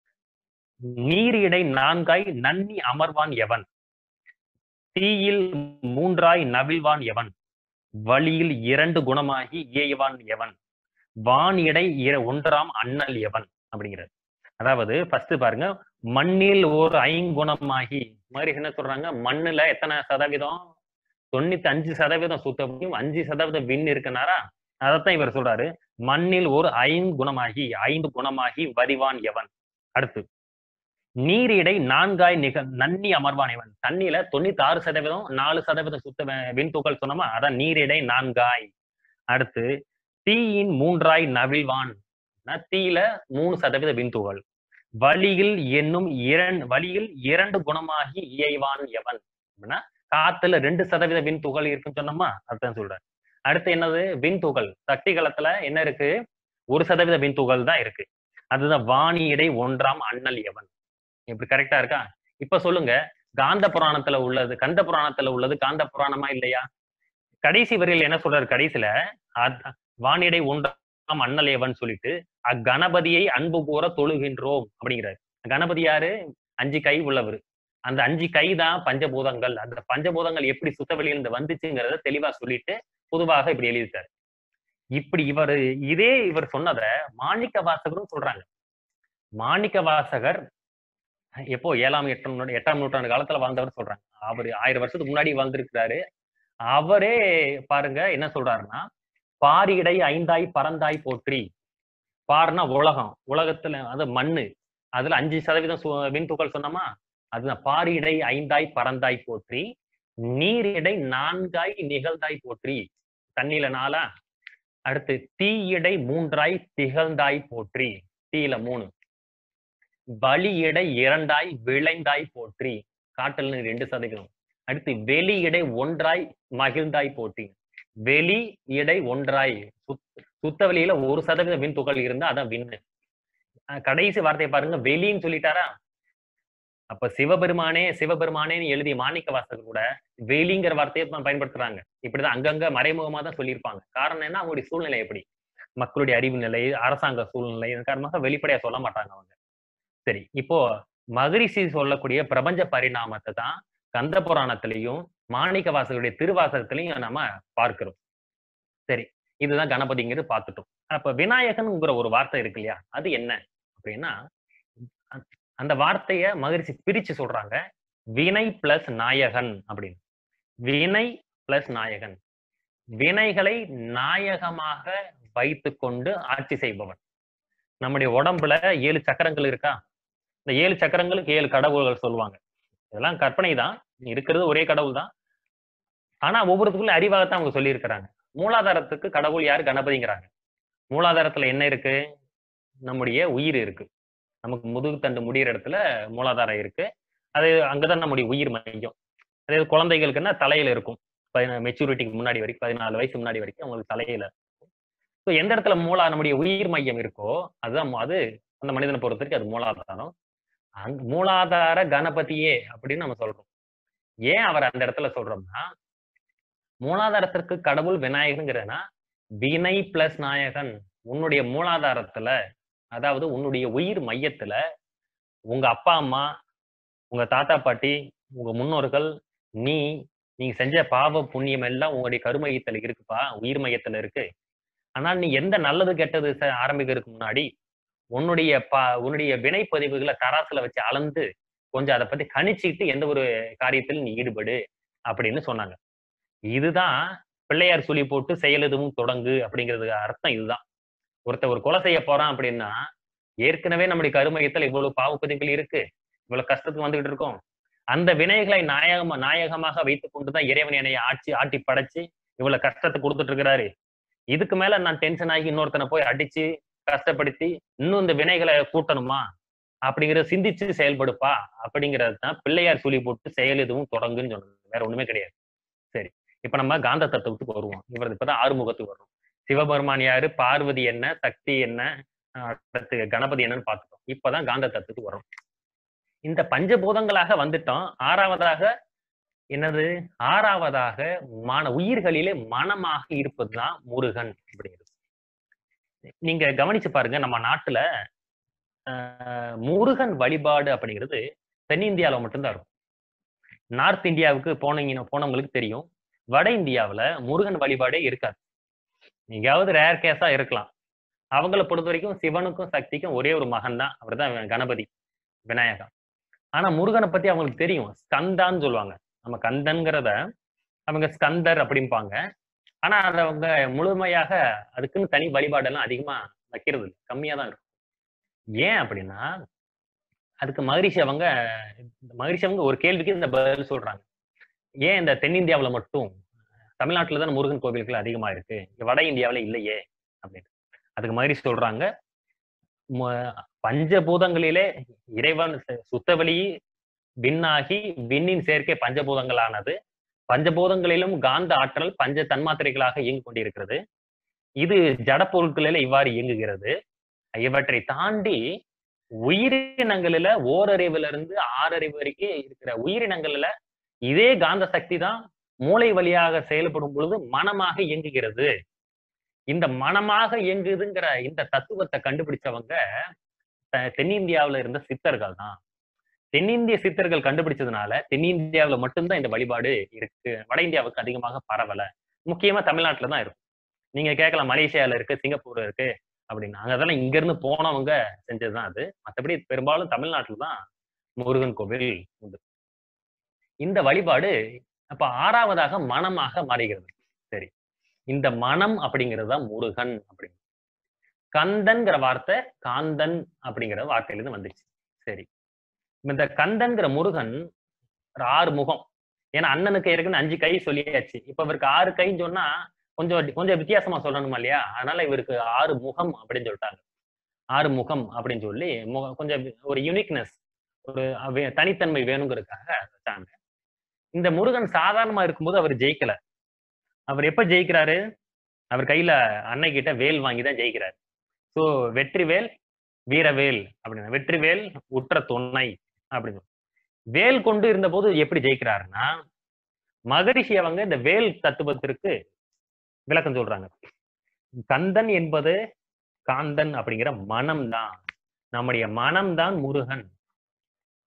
நீரிடை நான்காய் நன்னி அமர்வான் எவன் தீயில் மூன்றாய் நவிழ்வான் எவன் வழியில் இரண்டு குணமாகி ஏய்வான் எவன் வான் இடை இர- ஒன்றாம் அண்ணல் எவன் அப்படிங்கிறார் அதாவது ஃபர்ஸ்ட் பாருங்க மண்ணில் ஒரு ஐங்குணமாகி மாதிரி என்ன சொல்றாங்க மண்ணுல எத்தனை சதவீதம் தொண்ணூத்தி அஞ்சு சதவீதம் சுத்தமும் அஞ்சு சதவீதம் விண் இருக்குனாரா அதைத்தான் இவர் சொல்றாரு மண்ணில் ஒரு ஐங்குணமாகி ஐந்து குணமாகி வரிவான் எவன் அடுத்து நீரிடை நான்காய் நிக நன்னி அமர்வான் எவன் தண்ணியில தொண்ணூத்தி ஆறு சதவீதம் நாலு சதவீதம் சுத்த வ- விண் துகள் சொன்னோமா அதான் நீரிடை நான்காய் அடுத்து தீயின் மூன்றாய் நவிழ்வான் ந- தீயில மூணு சதவீத விண் துகள் வழியில் என்னும் இரண்டு வழியில் இரண்டு குணமாகி இயைவான் எவன் அப்படின்னா காத்துல ரெண்டு சதவீத விண் துகள் இருக்குன்னு சொன்னோமா அதுதான் சொல்றேன் அடுத்து என்னது விண் துகள் சக்தி களத்துல என்ன இருக்கு ஒரு சதவீத விண் துகள் தான் இருக்கு அதுதான் வாணி இடை ஒன்றாம் அண்ணல் எவன் இப்படி கரெக்டா இருக்கா இப்ப சொல்லுங்க காந்த புராணத்துல உள்ளது கந்த புராணத்துல உள்ளது காந்த புராணமா இல்லையா கடைசி வரியில் என்ன சொல்றாரு கடைசியில அத்- வானிடை ஒன்றாம் அண்ணல் எவன் சொல்லிட்டு அக்கணபதியை அன்பு கூற தொழுகின்றோம் அப்படிங்கிறாரு கணபதி யாரு அஞ்சு கை உள்ளவர் அந்த அஞ்சு கை தான் பஞ்சபூதங்கள் அந்த பஞ்சபூதங்கள் எப்படி சுத்த வெளியிலிருந்து வந்துச்சுங்கிறத தெளிவா சொல்லிட்டு பொதுவாக இப்படி எழுதிட்டாரு இப்படி இவர் இதே இவர் சொன்னத மாணிக்க வாசகரும் சொல்றாங்க மாணிக்க வாசகர் எப்போ ஏழாம் எட்டாம் நூற்றாண்டு எட்டாம் நூற்றாண்டு காலத்துல வாழ்ந்தவர் சொல்றாங்க அவர் ஆயிரம் வருஷத்துக்கு முன்னாடி வாழ்ந்திருக்கிறாரு அவரே பாருங்க என்ன சொல்றாருன்னா பாரிடை ஐந்தாய் பறந்தாய் போற்றி பார்னா உலகம் உலகத்துல அது மண்ணு அதுல அஞ்சு சதவீதம் சு- விண்துகள் சொன்னோமா அதுதான் பாரிடை ஐந்தாய் பறந்தாய் போற்றி நீரிடை நான்காய் நிகழ்ந்தாய் போற்றி தண்ணியில நாலா அடுத்து தீயிடை மூன்றாய் திகழ்ந்தாய் போற்றி தீயில மூணு வழியிடை இரண்டாய் விளைந்தாய் போற்றி காட்டல் நீர் ரெண்டு சதவீதம் அடுத்து வெளி இடை ஒன்றாய் மகிழ்ந்தாய் போற்றி வெளி இடை ஒன்றாய் சுத்- சுத்த வெளியில ஒரு சதவீத விண் துகள் இருந்தா அதான் விண்ணு அஹ் கடைசி வார்த்தையை பாருங்க வெளின்னு சொல்லிட்டாரா அப்ப சிவபெருமானே சிவபெருமானேன்னு எழுதிய மாணிக்க வாசகர் கூட வெளிங்கிற வார்த்தையை ப- பயன்படுத்துறாங்க இப்படிதான் அங்கங்க மறைமுகமா தான் சொல்லியிருப்பாங்க காரணம் என்ன அவங்களுடைய சூழ்நிலை எப்படி மக்களுடைய அறிவு நிலை அரசாங்க சூழ்நிலை இதன் காரணமாக வெளிப்படையா சொல்ல மாட்டாங்க அவங்க சரி இப்போ மகரிஷி சொல்லக்கூடிய பிரபஞ்ச பரிணாமத்தை தான் கந்த புராணத்திலையும் மாணிக்க வாசகருடைய திருவாசகத்திலையும் நம்ம பார்க்கிறோம் சரி இதுதான் கணபதிங்கிறது பார்த்துட்டோம் அப்ப விநாயகனுங்கிற ஒரு வார்த்தை இருக்கு இல்லையா அது என்ன அப்படின்னா அந்த- அந்த வார்த்தைய மகரிஷி பிரிச்சு சொல்றாங்க வினை பிளஸ் நாயகன் அப்படின்னு வினை பிளஸ் நாயகன் வினைகளை நாயகமாக வைத்துக்கொண்டு ஆட்சி செய்பவன் நம்முடைய உடம்புல ஏழு சக்கரங்கள் இருக்கா இந்த ஏழு சக்கரங்களுக்கு ஏழு கடவுள்கள் சொல்லுவாங்க இதெல்லாம் கற்பனை தான் இருக்கிறது ஒரே கடவுள் தான் ஆனா ஒவ்வொருத்துக்குள்ள அறிவாகத்தான் அவங்க சொல்லியிருக்கிறாங்க மூலாதாரத்துக்கு கடவுள் யார் கணபதிங்கிறாங்க மூலாதாரத்துல என்ன இருக்கு நம்முடைய உயிர் இருக்கு நமக்கு முதுகு தண்டு முடியிற இடத்துல மூலாதாரம் இருக்கு அது அங்கதான் நம்முடைய உயிர் மையம் அதே குழந்தைகளுக்குன்னா தலையில இருக்கும் மெச்சூரிட்டிக்கு முன்னாடி வரைக்கும் பதினாலு வயசு முன்னாடி வரைக்கும் அவங்களுக்கு தலையில ஸோ எந்த இடத்துல மூலா நம்முடைய உயிர் மையம் இருக்கோ அதுதான் மு- அது அந்த மனிதனை பொறுத்த வரைக்கும் அது மூலாதாரம் அந்த மூலாதார கணபதியே அப்படின்னு நம்ம சொல்றோம் ஏன் அவர் அந்த இடத்துல சொல்றோம்னா மூலாதாரத்திற்கு கடவுள் விநாயகருங்கிறனா வினை பிளஸ் நாயகன் உன்னுடைய மூலாதாரத்துல அதாவது உன்னுடைய உயிர் மையத்துல உங்க அப்பா அம்மா உங்க தாத்தா பாட்டி உங்க முன்னோர்கள் நீ நீங்க செஞ்ச பாவ புண்ணியம் எல்லாம் உங்களுடைய கருமையத்துல இருக்குப்பா உயிர் மையத்துல இருக்கு ஆனால் நீ எந்த நல்லது கெட்டது செ- ஆரம்பிக்கிறதுக்கு முன்னாடி உன்னுடைய பா உன்னுடைய வினைப்பதிவுகளை தராசுல வச்சு அளந்து கொஞ்சம் அதை பத்தி கணிச்சுக்கிட்டு எந்த ஒரு காரியத்தில் நீ ஈடுபடு அப்படின்னு சொன்னாங்க இதுதான் பிள்ளையார் சொல்லி போட்டு செயல் எதுவும் தொடங்கு அப்படிங்கிறதுக்கு அர்த்தம் இதுதான் ஒருத்தன் ஒரு கொலை செய்ய போறான் அப்படின்னா ஏற்கனவே நம்முடைய கருமையத்தில் இவ்வளவு பாவப்பதிவுகள் இருக்கு இவ்வளவு கஷ்டத்துக்கு வந்துகிட்டு இருக்கோம் அந்த வினைகளை நாயகமா நாயகமாக வைத்துக் கொண்டுதான் இறைவன் என்னை ஆட்சி ஆட்டி படைச்சு இவ்வளவு கஷ்டத்தை கொடுத்துட்டு இருக்கிறாரு இதுக்கு மேல நான் டென்ஷன் ஆகி இன்னொருத்தனை போய் அடிச்சு கஷ்டப்படுத்தி இன்னும் இந்த வினைகளை கூட்டணுமா அப்படிங்கறத சிந்திச்சு செயல்படுப்பா அப்படிங்கிறது தான் பிள்ளையார் சொல்லி போட்டு செயல் எதுவும் தொடங்குன்னு சொன்னது வேற ஒண்ணுமே கிடையாது சரி இப்ப நம்ம காந்த தத்துவத்துக்கு வருவோம் இவர் இப்பதான் ஆறுமுகத்துக்கு வரும் சிவபெருமான் யாரு பார்வதி என்ன சக்தி என்ன அஹ் அடுத்து கணபதி என்னன்னு பார்த்துட்டோம் இப்பதான் காந்த தத்துவத்துக்கு வரும் இந்த பஞ்சபூதங்களாக வந்துட்டோம் ஆறாவதாக என்னது ஆறாவதாக மன உயிர்களிலே மனமாக இருப்பதுதான் முருகன் அப்படிங்கிறது நீங்க கவனிச்சு பாருங்க நம்ம நாட்டுல ஆஹ், முருகன் வழிபாடு அப்படிங்கிறது தென்னிந்தியாவில மட்டும்தான் இருக்கும் நார்த் இந்தியாவுக்கு போனீங்க போனவங்களுக்கு தெரியும் வட இந்தியாவுல முருகன் வழிபாடே இருக்காது எங்கேயாவது ரேர் கேஸா இருக்கலாம் அவங்கள பொறுத்த வரைக்கும் சிவனுக்கும் சக்திக்கும் ஒரே ஒரு மகன் தான் அவர் தான் கணபதி விநாயகா ஆனா முருகனை பத்தி அவங்களுக்கு தெரியும் ஸ்கந்தான்னு சொல்லுவாங்க நம்ம கந்தன்கிறத அவங்க ஸ்கந்தர் அப்படிம்பாங்க ஆனா அதை அவங்க முழுமையாக அதுக்குன்னு தனி வழிபாடெல்லாம் அதிகமா வைக்கிறது இல்லை கம்மியா தான் இருக்கும் ஏன் அப்படின்னா அதுக்கு மகரிஷி அவங்க மகரிஷி அவங்க ஒரு கேள்விக்கு இந்த பதில் சொல்றாங்க ஏன் இந்த தென்னிந்தியாவுல மட்டும் தமிழ்நாட்டுல தான் முருகன் கோவில்கள் அதிகமா இருக்கு இங்க வட இந்தியாவுல இல்லையே அப்படின்னு அதுக்கு மகரிஷி சொல்றாங்க ம- பஞ்சபூதங்களிலே இறைவன் சு- சுத்தவெளி விண்ணாகி விண்ணின் சேர்க்கை பஞ்சபூதங்களானது பஞ்சபூதங்களிலும் காந்த ஆற்றல் பஞ்ச தன்மாத்திரைகளாக இயங்கிக் கொண்டிருக்கிறது இது ஜட பொருட்களில இவ்வாறு இயங்குகிறது இவற்றை தாண்டி உயிரினங்களில ஓரறிவுல இருந்து ஆறறிவு வரைக்கும் இருக்கிற உயிரினங்கள்ல இதே காந்த சக்தி தான் மூளை வழியாக செயல்படும் பொழுது மனமாக இயங்குகிறது இந்த மனமாக இயங்குதுங்கிற இந்த தத்துவத்தை கண்டுபிடிச்சவங்க த- தென்னிந்தியாவுல இருந்த சித்தர்கள் தான் தென்னிந்திய சித்தர்கள் கண்டுபிடிச்சதுனால தென்னிந்தியாவுல மட்டும்தான் இந்த வழிபாடு இருக்கு வட இந்தியாவுக்கு அதிகமாக பரவல முக்கியமா தமிழ்நாட்டுல தான் இருக்கும் நீங்க கேட்கலாம் மலேசியால இருக்கு சிங்கப்பூர் இருக்கு அப்படின்னு அங்க அதெல்லாம் இங்க இருந்து போனவங்க செஞ்சதுதான் அது மற்றபடி பெரும்பாலும் தமிழ்நாட்டுல தான் முருகன் கோவில் உண்டு இந்த வழிபாடு அப்ப ஆறாவதாக மனமாக மாறுகிறது சரி இந்த மனம் அப்படிங்கிறது தான் முருகன் அப்படிங்கிறது கந்தன்கிற வார்த்தை காந்தன் அப்படிங்கிற வார்த்தையிலிருந்து வந்துச்சு சரி இந்த கந்தன்கிற முருகன் ஒரு ஆறு முகம் ஏன்னா அண்ணனுக்கு ஏற்கனவே அஞ்சு கை சொல்லியாச்சு இப்ப இவருக்கு ஆறு கைன்னு சொன்னா கொஞ்சம் கொஞ்சம் வித்தியாசமா சொல்லணுமா இல்லையா அதனால இவருக்கு ஆறு முகம் அப்படின்னு சொல்லிட்டாங்க ஆறு முகம் அப்படின்னு சொல்லி முக- கொஞ்சம் ஒரு யூனிக்னஸ் ஒரு வே- தனித்தன்மை வேணுங்கிறதுக்காக வச்சாங்க இந்த முருகன் சாதாரணமா இருக்கும்போது அவர் ஜெயிக்கல அவர் எப்ப ஜெயிக்கிறாரு அவர் கையில அன்னை கிட்ட வேல் வாங்கி தான் ஜெயிக்கிறாரு சோ வெற்றிவேல் வீரவேல் அப்படின்னா வெற்றிவேல் உற்ற துணை அப்படின்னு வேல் கொண்டு இருந்தபோது எப்படி ஜெயிக்கிறாருன்னா மகரிஷி அவங்க இந்த வேல் தத்துவத்திற்கு விளக்கம் சொல்றாங்க கந்தன் என்பது காந்தன் அப்படிங்கிற மனம் தான் நம்முடைய மனம்தான் முருகன்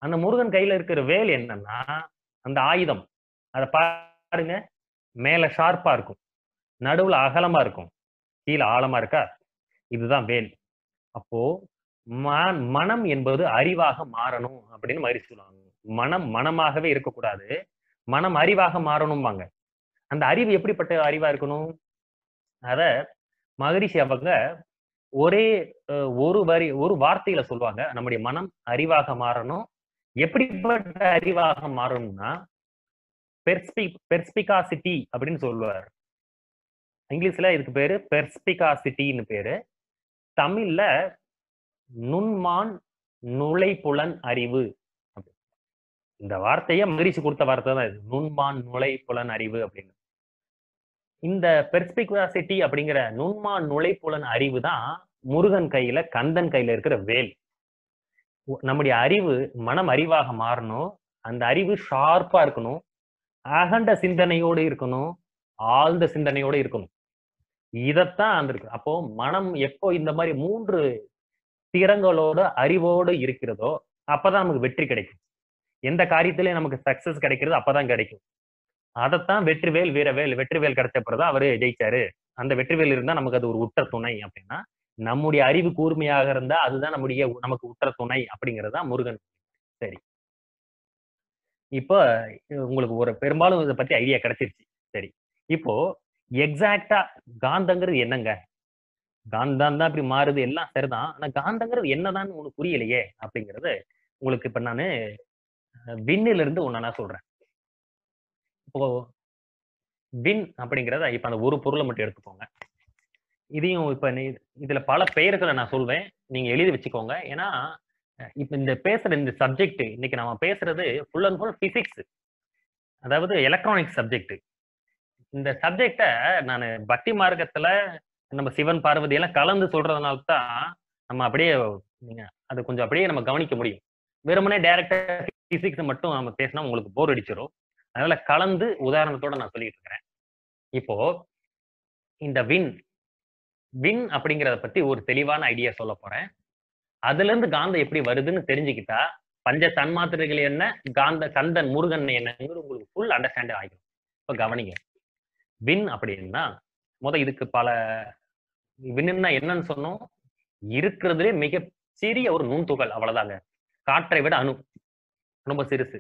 அந்த முருகன் கையில இருக்கிற வேல் என்னன்னா அந்த ஆயுதம் அதை பாருங்க மேல ஷார்ப்பா இருக்கும் நடுவுல அகலமா இருக்கும் கீழே ஆழமா இருக்கா இதுதான் வேல் அப்போ ம- மனம் என்பது அறிவாக மாறணும் அப்படின்னு மாதிரி சொல்லுவாங்க மனம் மனமாகவே இருக்கக்கூடாது மனம் அறிவாக மாறணும்பாங்க அந்த அறிவு எப்படிப்பட்ட அறிவா இருக்கணும் அத மகரிஷி அவங்க ஒரே அஹ், ஒரு வரி ஒரு வார்த்தையில சொல்லுவாங்க நம்முடைய மனம் அறிவாக மாறணும் எப்படிப்பட்ட அறிவாக மாறணும்னா பெர்ஸ்பி பெர்ஸ்பிகாசிட்டி அப்படின்னு சொல்லுவார் இங்கிலீஷ்ல இதுக்கு பேரு பெர்ஸ்பிகாசிட்டின்னு பேரு தமிழ்ல நுண்மான் நுழைப்புலன் அறிவு அப்படி. இந்த வார்த்தையை மகிழ்ச்சி கொடுத்த வார்த்தை தான் இது நுண்மான் நுழைப்புலன் அறிவு அப்படின்னு இந்த பெர்ஸ்பிகாசிட்டி அப்படிங்கிற நுண்மான் நுழைப்புலன் அறிவு தான் முருகன் கையில கந்தன் கையில இருக்கிற வேல் உ- நம்முடைய அறிவு மனம் அறிவாக மாறணும் அந்த அறிவு ஷார்ப்பா இருக்கணும் அகண்ட சிந்தனையோடு இருக்கணும் ஆழ்ந்த சிந்தனையோடு இருக்கணும் இதத்தான் அந்த இருக்கு அப்போ மனம் எப்போ இந்த மாதிரி மூன்று திறங்களோட அறிவோடு இருக்கிறதோ அப்பதான் நமக்கு வெற்றி கிடைக்கும் எந்த காரியத்திலயும் நமக்கு சக்சஸ் கிடைக்கிறது அப்பதான் கிடைக்கும் அதைத்தான் வெற்றிவேல் வீரவேல் வெற்றிவேல் கிடைச்ச பிறகுதான் அவரு ஜெயிச்சாரு அந்த வெற்றிவேல் இருந்தா நமக்கு அது ஒரு உற்ற துணை அப்படின்னா நம்முடைய அறிவு கூர்மையாக இருந்தா அதுதான் நம்முடைய நமக்கு உற்ற துணை அப்படிங்கிறது தான் முருகன் சரி இப்போ உங்களுக்கு ஒரு பெரும்பாலும் இதை பத்தி ஐடியா கிடைச்சிருச்சு சரி இப்போ எக்ஸாக்டா காந்தங்கிறது என்னங்க காந்தம் தான் இப்படி மாறுது எல்லாம் சரிதான் ஆனா காந்தங்கிறது என்னதான் உங்களுக்கு புரியலையே அப்படிங்கறது உங்களுக்கு இப்ப நானு அஹ், விண்ணில இருந்து ஒண்ணு நான் சொல்றேன் இப்போ வின் அப்படிங்கறத இப்ப அந்த ஒரு பொருளை மட்டும் எடுத்துக்கோங்க இதையும் இப்ப நீ- இதுல பல பெயர்களை நான் சொல்வேன் நீங்க எழுதி வச்சுக்கோங்க ஏன்னா அஹ், இப்ப இந்த பேசுற இந்த சப்ஜெக்ட் இன்னைக்கு நம்ம பேசுறது ஃபுல் அண்ட் ஃபுல் பிசிக்ஸ் அதாவது எலக்ட்ரானிக் சப்ஜெக்ட் இந்த சப்ஜெக்ட நான் பக்தி மார்க்கத்துல நம்ம சிவன் பார்வதி எல்லாம் கலந்து சொல்றதுனால தான் நம்ம அப்படியே நீங்க அது கொஞ்சம் அப்படியே நம்ம கவனிக்க முடியும் வெறுமனே டைரக்டா பிசிக்ஸ் மட்டும் நம்ம பேசினா உங்களுக்கு போர் அடிச்சிடும் அதனால கலந்து உதாரணத்தோட நான் சொல்லிட்டு இருக்கிறேன் இப்போ இந்த வின் வின் அப்படிங்கறத பத்தி ஒரு தெளிவான ஐடியா சொல்ல போறேன் அதுல இருந்து காந்தம் எப்படி வருதுன்னு தெரிஞ்சுக்கிட்டா பஞ்ச தன்மாத்திரைகள் என்ன காந்த கந்தன் முருகன் என்னங்கிறது உங்களுக்கு ஃபுல் அண்டர்ஸ்டாண்ட் ஆகிடும் இப்ப கவனிங்க வின் அப்படின்னா முத இதுக்கு பல விண்ணுன்னா என்னன்னு சொன்னோம் இருக்கிறதுலே மிக சிறிய ஒரு நுண்துகள் அவ்வளவுதாங்க காற்றை விட அணு ரொம்ப சிறுசு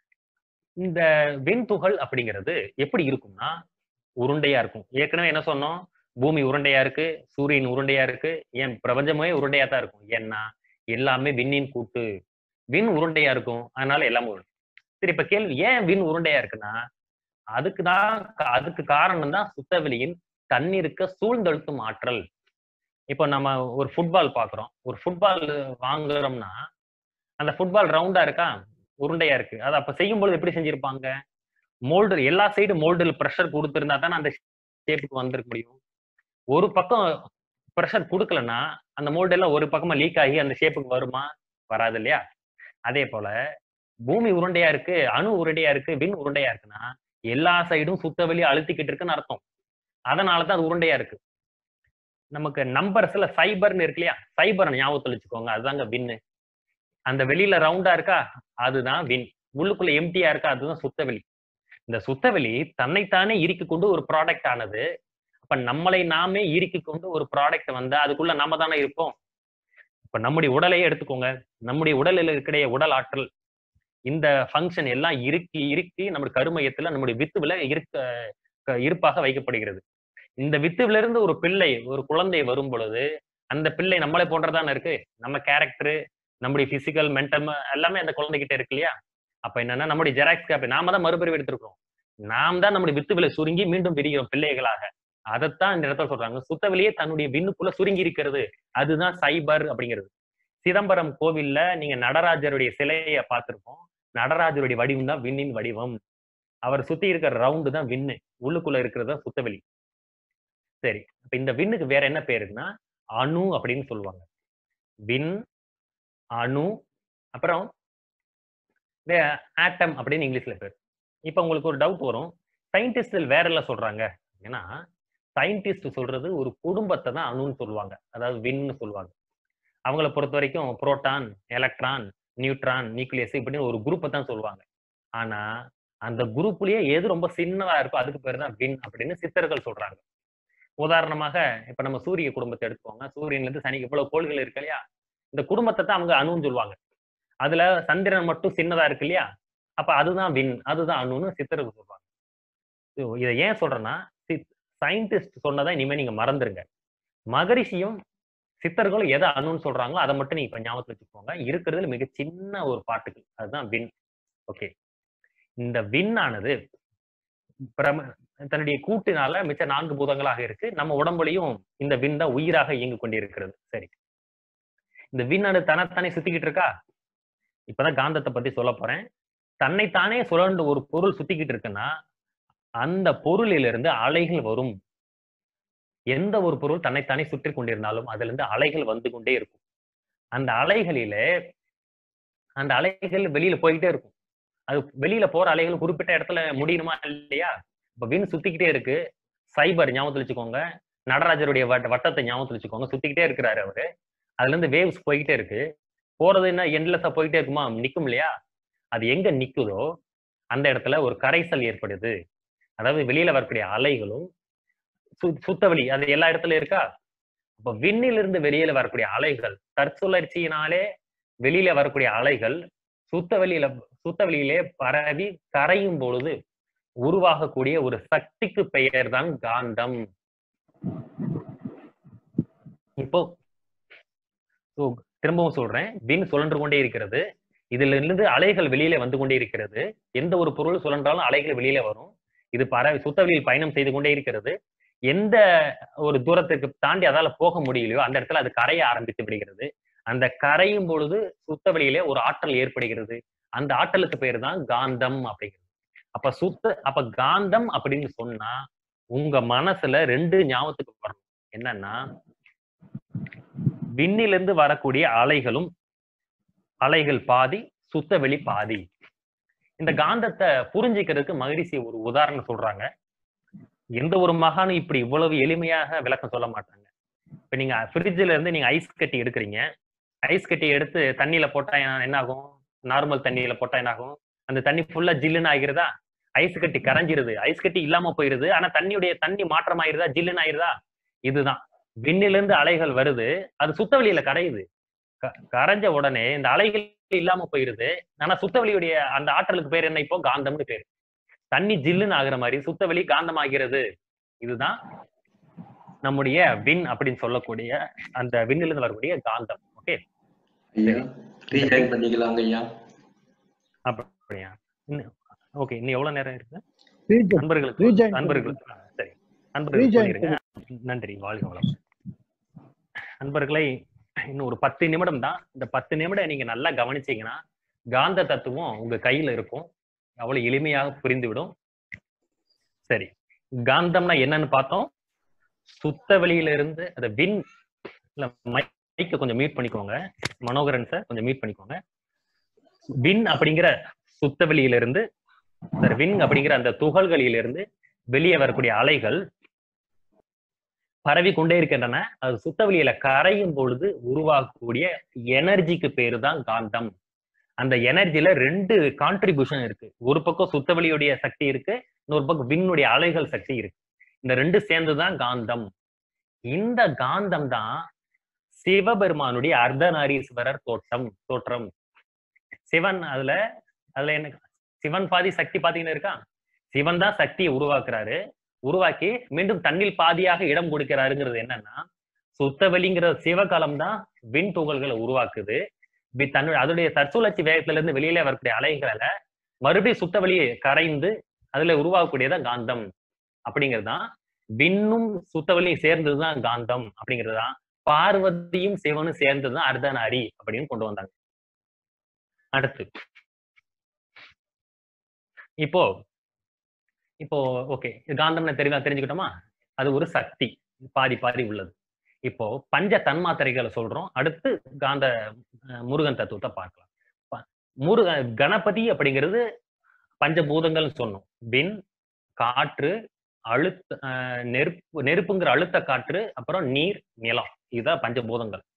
இந்த வெண்துகள் அப்படிங்கிறது எப்படி இருக்கும்னா உருண்டையா இருக்கும் ஏற்கனவே என்ன சொன்னோம் பூமி உருண்டையா இருக்கு சூரியன் உருண்டையா இருக்கு ஏன் பிரபஞ்சமே உருண்டையா தான் இருக்கும் ஏன்னா எல்லாமே விண்ணின் கூட்டு விண் உருண்டையா இருக்கும் அதனால எல்லாமே உருண்டை. சரி இப்ப கேள்வி ஏன் விண் உருண்டையா இருக்குன்னா அதுக்குதான் அதுக்கு காரணம் தான் சுத்தவெளியின் தண்ணீருக்கு சூழ்ந்தழுத்தும் ஆற்றல் இப்போ நம்ம ஒரு ஃபுட்பால் பாக்குறோம் ஒரு ஃபுட்பால் வாங்குறோம்னா அந்த ஃபுட்பால் ரவுண்டா இருக்கா உருண்டையா இருக்கு அது அப்ப செய்யும் பொழுது எப்படி செஞ்சிருப்பாங்க மோல்டு எல்லா சைடு மோல்டில் ப்ரெஷர் கொடுத்திருந்தா தானே அந்த ஷேப்புக்கு வந்திருக்க முடியும் ஒரு பக்கம் ப்ரெஷர் கொடுக்கலன்னா அந்த மோல்டு எல்லாம் ஒரு பக்கமா லீக் ஆகி அந்த ஷேப்புக்கு வருமா வராது இல்லையா அதே போல பூமி உருண்டையா இருக்கு அணு உருண்டையா இருக்கு விண் உருண்டையா இருக்குன்னா எல்லா சைடும் சுத்த வெளியே அழுத்திக்கிட்டு இருக்குன்னு அர்த்தம் அதனாலதான் அது உருண்டையா இருக்கு நமக்கு நம்பர்ஸ்ல சைபர்னு இருக்கு இல்லையா சைபர் ஞாபகத்துல வச்சுக்கோங்க அதுதாங்க வின்னு அந்த வெளியில ரவுண்டா இருக்கா அதுதான் வின் உள்ளுக்குள்ள எம்டியா இருக்கா அதுதான் சுத்தவெளி இந்த சுத்தவெளி தன்னைத்தானே இறுக்கி கொண்டு ஒரு ப்ராடக்ட் ஆனது அப்ப நம்மளை நாமே இறுக்கி கொண்டு ஒரு ப்ராடக்ட் வந்தா அதுக்குள்ள நம்ம தானே இருப்போம் இப்ப நம்முடைய உடலையே எடுத்துக்கோங்க நம்முடைய உடலில் இருக்கிற உடல் ஆற்றல் இந்த ஃபங்க்ஷன் எல்லாம் இறுக்கி இறுக்கி நம்முடைய கருமையத்துல நம்முடைய வித்துவில இருக்க க- இருப்பாக வைக்கப்படுகிறது இந்த வித்துவில இருந்து ஒரு பிள்ளை ஒரு குழந்தை வரும் பொழுது அந்த பிள்ளை நம்மளை போன்றதானே இருக்கு நம்ம கேரக்டர் நம்முடைய பிசிக்கல் மென்டல் எல்லாமே அந்த குழந்தைகிட்ட இருக்கு இல்லையா அப்ப என்னன்னா நம்முடைய ஜெராக்ஸ் காப்பி நாம தான் மறுபிரிவு எடுத்திருக்கோம் நாம் தான் நம்முடைய வித்துவில சுருங்கி மீண்டும் விரிகிறோம் பிள்ளைகளாக அதைத்தான் இந்த இடத்துல சொல்றாங்க சுத்தவெளியே தன்னுடைய விண்ணுக்குள்ள சுருங்கி இருக்கிறது அதுதான் சைபர் அப்படிங்கிறது சிதம்பரம் கோவில்ல நீங்க நடராஜருடைய சிலையை பார்த்திருப்போம் நடராஜருடைய வடிவம் தான் விண்ணின் வடிவம் அவர் சுத்தி இருக்கிற ரவுண்டு தான் விண்ணு உள்ளுக்குள்ள இருக்கிறது தான் சுத்தவெளி சரி அப்ப இந்த விண்ணுக்கு வேற என்ன பேருன்னா அணு அப்படின்னு சொல்லுவாங்க விண் அணு அப்புறம் ஆட்டம் அப்படின்னு இங்கிலீஷ்ல பேர் இப்ப உங்களுக்கு ஒரு டவுட் வரும் சயின்டிஸ்டில் வேற எல்லாம் சொல்றாங்க ஏன்னா சயின்டிஸ்ட் சொல்றது ஒரு குடும்பத்தை தான் அணுன்னு சொல்லுவாங்க அதாவது விண்னு சொல்லுவாங்க அவங்கள பொறுத்த வரைக்கும் புரோட்டான் எலக்ட்ரான் நியூட்ரான் நியூக்ளியஸ் இப்படின்னு ஒரு குரூப்பை தான் சொல்லுவாங்க ஆனா அந்த குரூப்லயே எது ரொம்ப சின்னதா இருக்கோ அதுக்கு பேர் தான் வின் அப்படின்னு சித்தர்கள் சொல்றாங்க உதாரணமாக இப்ப நம்ம சூரிய குடும்பத்தை எடுத்துக்கோங்க சூரியன்ல இருந்து சனிக்கு இவ்வளவு கோள்கள் இருக்கு இல்லையா இந்த குடும்பத்தை தான் அவங்க அணுன்னு சொல்லுவாங்க அதுல சந்திரன் மட்டும் சின்னதா இருக்கு இல்லையா அப்ப அதுதான் வின் அதுதான் அணுன்னு சித்தர்கள் சொல்லுவாங்க So, இதை ஏன் சொல்றேன்னா சயின்டிஸ்ட் சொன்னதை இனிமே நீங்க மறந்துருங்க மகரிஷியும் சித்தர்களும் எதை அணுன்னு சொல்றாங்களோ அதை மட்டும் நீங்க இப்ப ஞாபகத்துல வச்சுக்கோங்க இருக்கிறதுல மிக சின்ன ஒரு பார்ட்டிகள் அதுதான் வின் ஓகே இந்த வின் ஆனது பிரம தன்னுடைய கூட்டினால மிச்ச நான்கு பூதங்களாக இருக்கு நம்ம உடம்புலையும் இந்த வின் தான் உயிராக இயங்கி கொண்டிருக்கிறது சரி இந்த வின் ஆனது தன்னைத்தானே சுத்திக்கிட்டு இருக்கா இப்பதான் காந்தத்தை பத்தி சொல்ல போறேன் தன்னைத்தானே சுழண்டு ஒரு பொருள் சுத்திக்கிட்டு இருக்குன்னா அந்த பொருளிலிருந்து அலைகள் வரும் எந்த ஒரு பொருள் தன்னைத்தானே சுற்றி கொண்டிருந்தாலும் அதுல இருந்து அலைகள் வந்து கொண்டே இருக்கும் அந்த அலைகளிலே அந்த அலைகள் வெளியில போயிட்டே இருக்கும் அது வெளியில போற அலைகள் குறிப்பிட்ட இடத்துல முடியணுமா இல்லையா இப்ப வின் சுத்திக்கிட்டே இருக்கு சைபர் ஞாபகத்துல வச்சுக்கோங்க நடராஜருடைய வட்ட வட்டத்தை ஞாபகத்துல வச்சுக்கோங்க சுத்திக்கிட்டே இருக்கிறாரு அவரு அதுல இருந்து வேவ்ஸ் போய்கிட்டே இருக்கு போறது என்ன எண்ட்லெஸ்ஸா போயிட்டே இருக்குமா நிக்கும் இல்லையா அது எங்க நிக்குதோ அந்த இடத்துல ஒரு கரைசல் ஏற்படுது அதாவது வெளியில வரக்கூடிய அலைகளும் சு- சுத்தவெளி அது எல்லா இடத்துலயும் இருக்கா அப்ப விண்ணிலிருந்து வெளியில வரக்கூடிய அலைகள் தற்சுழற்சியினாலே வெளியில வரக்கூடிய அலைகள் சுத்த வெளியில சுத்த வெளியிலே பரவி கரையும் பொழுது உருவாகக்கூடிய ஒரு சக்திக்கு பெயர் தான் காந்தம் இப்போ so, திரும்பவும் சொல்றேன் விண் சுழன்று கொண்டே இருக்கிறது இதுல இருந்து அலைகள் வெளியில வந்து கொண்டே இருக்கிறது எந்த ஒரு பொருள் சுழன்றாலும் அலைகள் வெளியில வரும் இது பரவி சுத்தவெளியில் பயணம் செய்து கொண்டே இருக்கிறது எந்த ஒரு தூரத்துக்கு தாண்டி அதால போக முடியலையோ அந்த இடத்துல அது கரைய ஆரம்பித்து விடுகிறது அந்த கரையும் பொழுது சுத்தவெளியிலே ஒரு ஆற்றல் ஏற்படுகிறது அந்த ஆற்றலுக்கு பேர் தான் காந்தம் அப்படிங்கிறது அப்ப சுத்த அப்ப காந்தம் அப்படின்னு சொன்னா உங்க மனசுல ரெண்டு ஞாபகத்துக்கு வரணும் என்னன்னா விண்ணிலிருந்து வரக்கூடிய அலைகளும் அலைகள் பாதி சுத்தவெளி பாதி இந்த காந்தத்தை புரிஞ்சுக்கிறதுக்கு மகிழ்ச்சி ஒரு உதாரணம் சொல்றாங்க எந்த ஒரு மகானும் இப்படி இவ்வளவு எளிமையாக விளக்கம் சொல்ல மாட்டாங்க இப்ப நீங்க ஃப்ரிட்ஜ்ல இருந்து நீங்க ஐஸ் கட்டி எடுக்கிறீங்க ஐஸ் கட்டி எடுத்து தண்ணியில போட்டா என்ன- என்ன ஆகும் நார்மல் தண்ணியில போட்டா என்ன ஆகும் அந்த தண்ணி ஃபுல்லா ஜில்லுன்னு ஆகிருதா ஐஸ் கட்டி கரைஞ்சிருது ஐஸ் கட்டி இல்லாம போயிருது ஆனா தண்ணியுடைய தண்ணி மாற்றமாயிருதா ஜில்லுன்னு ஆயிருதா இதுதான் விண்ணிலிருந்து அலைகள் வருது அது சுத்தவெளியில கரையுது க- கரைஞ்ச உடனே இந்த அலைகள் இல்லாம போயிருது ஆனா சுத்தவெளியுடைய அந்த ஆற்றலுக்கு பேர் என்ன இப்போ காந்தம்னு பேரு தண்ணி ஜில்லுன்னு ஆகுற மாதிரி சுத்தவெளி காந்தமாகிறது இதுதான் நம்முடைய வின் அப்படின்னு சொல்லக்கூடிய அந்த விண்ணிலிருந்து வரக்கூடிய காந்தம் ஓகே ஐயா ரீஜாயின் பண்ணிக்கலாங்க ஐயா அப்படியா ஓகே இன்னும் எவ்வளவு நேரம் இருக்கு Rejoin. நண்பர்களுக்கு Rejoin நண்பர்களுக்கு ஆ, சரி நண்பர்களுக்கு Rejoin சொல்லிருங்க நன்றி வாழ்க வளம் நண்பர்களை இன்னும் ஒரு பத்து நிமிடம் தான் இந்த பத்து நிமிடம் நீங்க நல்லா கவனிச்சீங்கன்னா காந்த தத்துவம் உங்க கையில இருக்கும் அவ்வளவு எளிமையாக புரிந்துவிடும் சரி காந்தம்னா என்னன்னு பார்த்தோம் சுத்த வெளியில இருந்து அந்த வின் இல்ல மைக்க கொஞ்சம் மியூட் பண்ணிக்கோங்க மனோகரன் சார் கொஞ்சம் மியூட் பண்ணிக்கோங்க வின் அப்படிங்கிற சுத்த வெளியில இருந்து சார் வின் அப்படிங்கிற அந்த துகள்களிலிருந்து வெளியே வரக்கூடிய அலைகள் பரவி கொண்டே இருக்கின்றன அது சுத்தவெளியில கரையும் பொழுது உருவாகக்கூடிய எனர்ஜிக்கு பேரு தான் காந்தம் அந்த எனர்ஜில ரெண்டு கான்ட்ரிபியூஷன் இருக்கு ஒரு பக்கம் சுத்தவெளியுடைய சக்தி இருக்கு இன்னொரு பக்கம் விண்ணுடைய அலைகள் சக்தி இருக்கு இந்த ரெண்டு சேர்ந்துதான் காந்தம் இந்த காந்தம் தான் சிவபெருமானுடைய அர்த்தநாரீஸ்வரர் தோட்டம் தோற்றம் சிவன் அதுல அதுல என்ன சிவன் பாதி சக்தி பாத்தீங்கன்னா இருக்கா சிவன் தான் சக்தியை உருவாக்குறாரு உருவாக்கி மீண்டும் தண்ணில் பாதியாக இடம் கொடுக்கிறாருங்கிறது என்னன்னா சுத்தவெளிங்கிற சிவகாலம் தான் விண் துகள்களை உருவாக்குது வி- தன்னுடைய அதனுடைய தற்சுழற்சி வேகத்துல இருந்து வெளியில வரக்கூடிய அலைகளை மறுபடியும் சுத்தவெளியை கரைந்து அதுல உருவாகக்கூடியதான் காந்தம் அப்படிங்கிறது தான் விண்ணும் சுத்தவெளியும் சேர்ந்ததுதான் காந்தம் அப்படிங்கிறது தான் பார்வதியும் சிவனும் சேர்ந்ததுதான் அர்த்தநாரி அப்படின்னு கொண்டு வந்தாங்க அடுத்து இப்போ இப்போ ஓகே காந்தம்னு தெரியுதா தெரிஞ்சுக்கிட்டோமா அது ஒரு சக்தி பாதி பாதி உள்ளது இப்போ பஞ்ச தன்மாத்திரைகளை சொல்றோம் அடுத்து காந்த அஹ், முருகன் தத்துவத்தை பார்க்கலாம் ப- முருக கணபதி அப்படிங்கிறது பஞ்சபூதங்கள்னு சொன்னோம் விண் காற்று அழுத்த அஹ், நெருப்பு நெருப்புங்கிற அழுத்த காற்று அப்புறம் நீர் நிலம் இதுதான் பஞ்சபூதங்கள்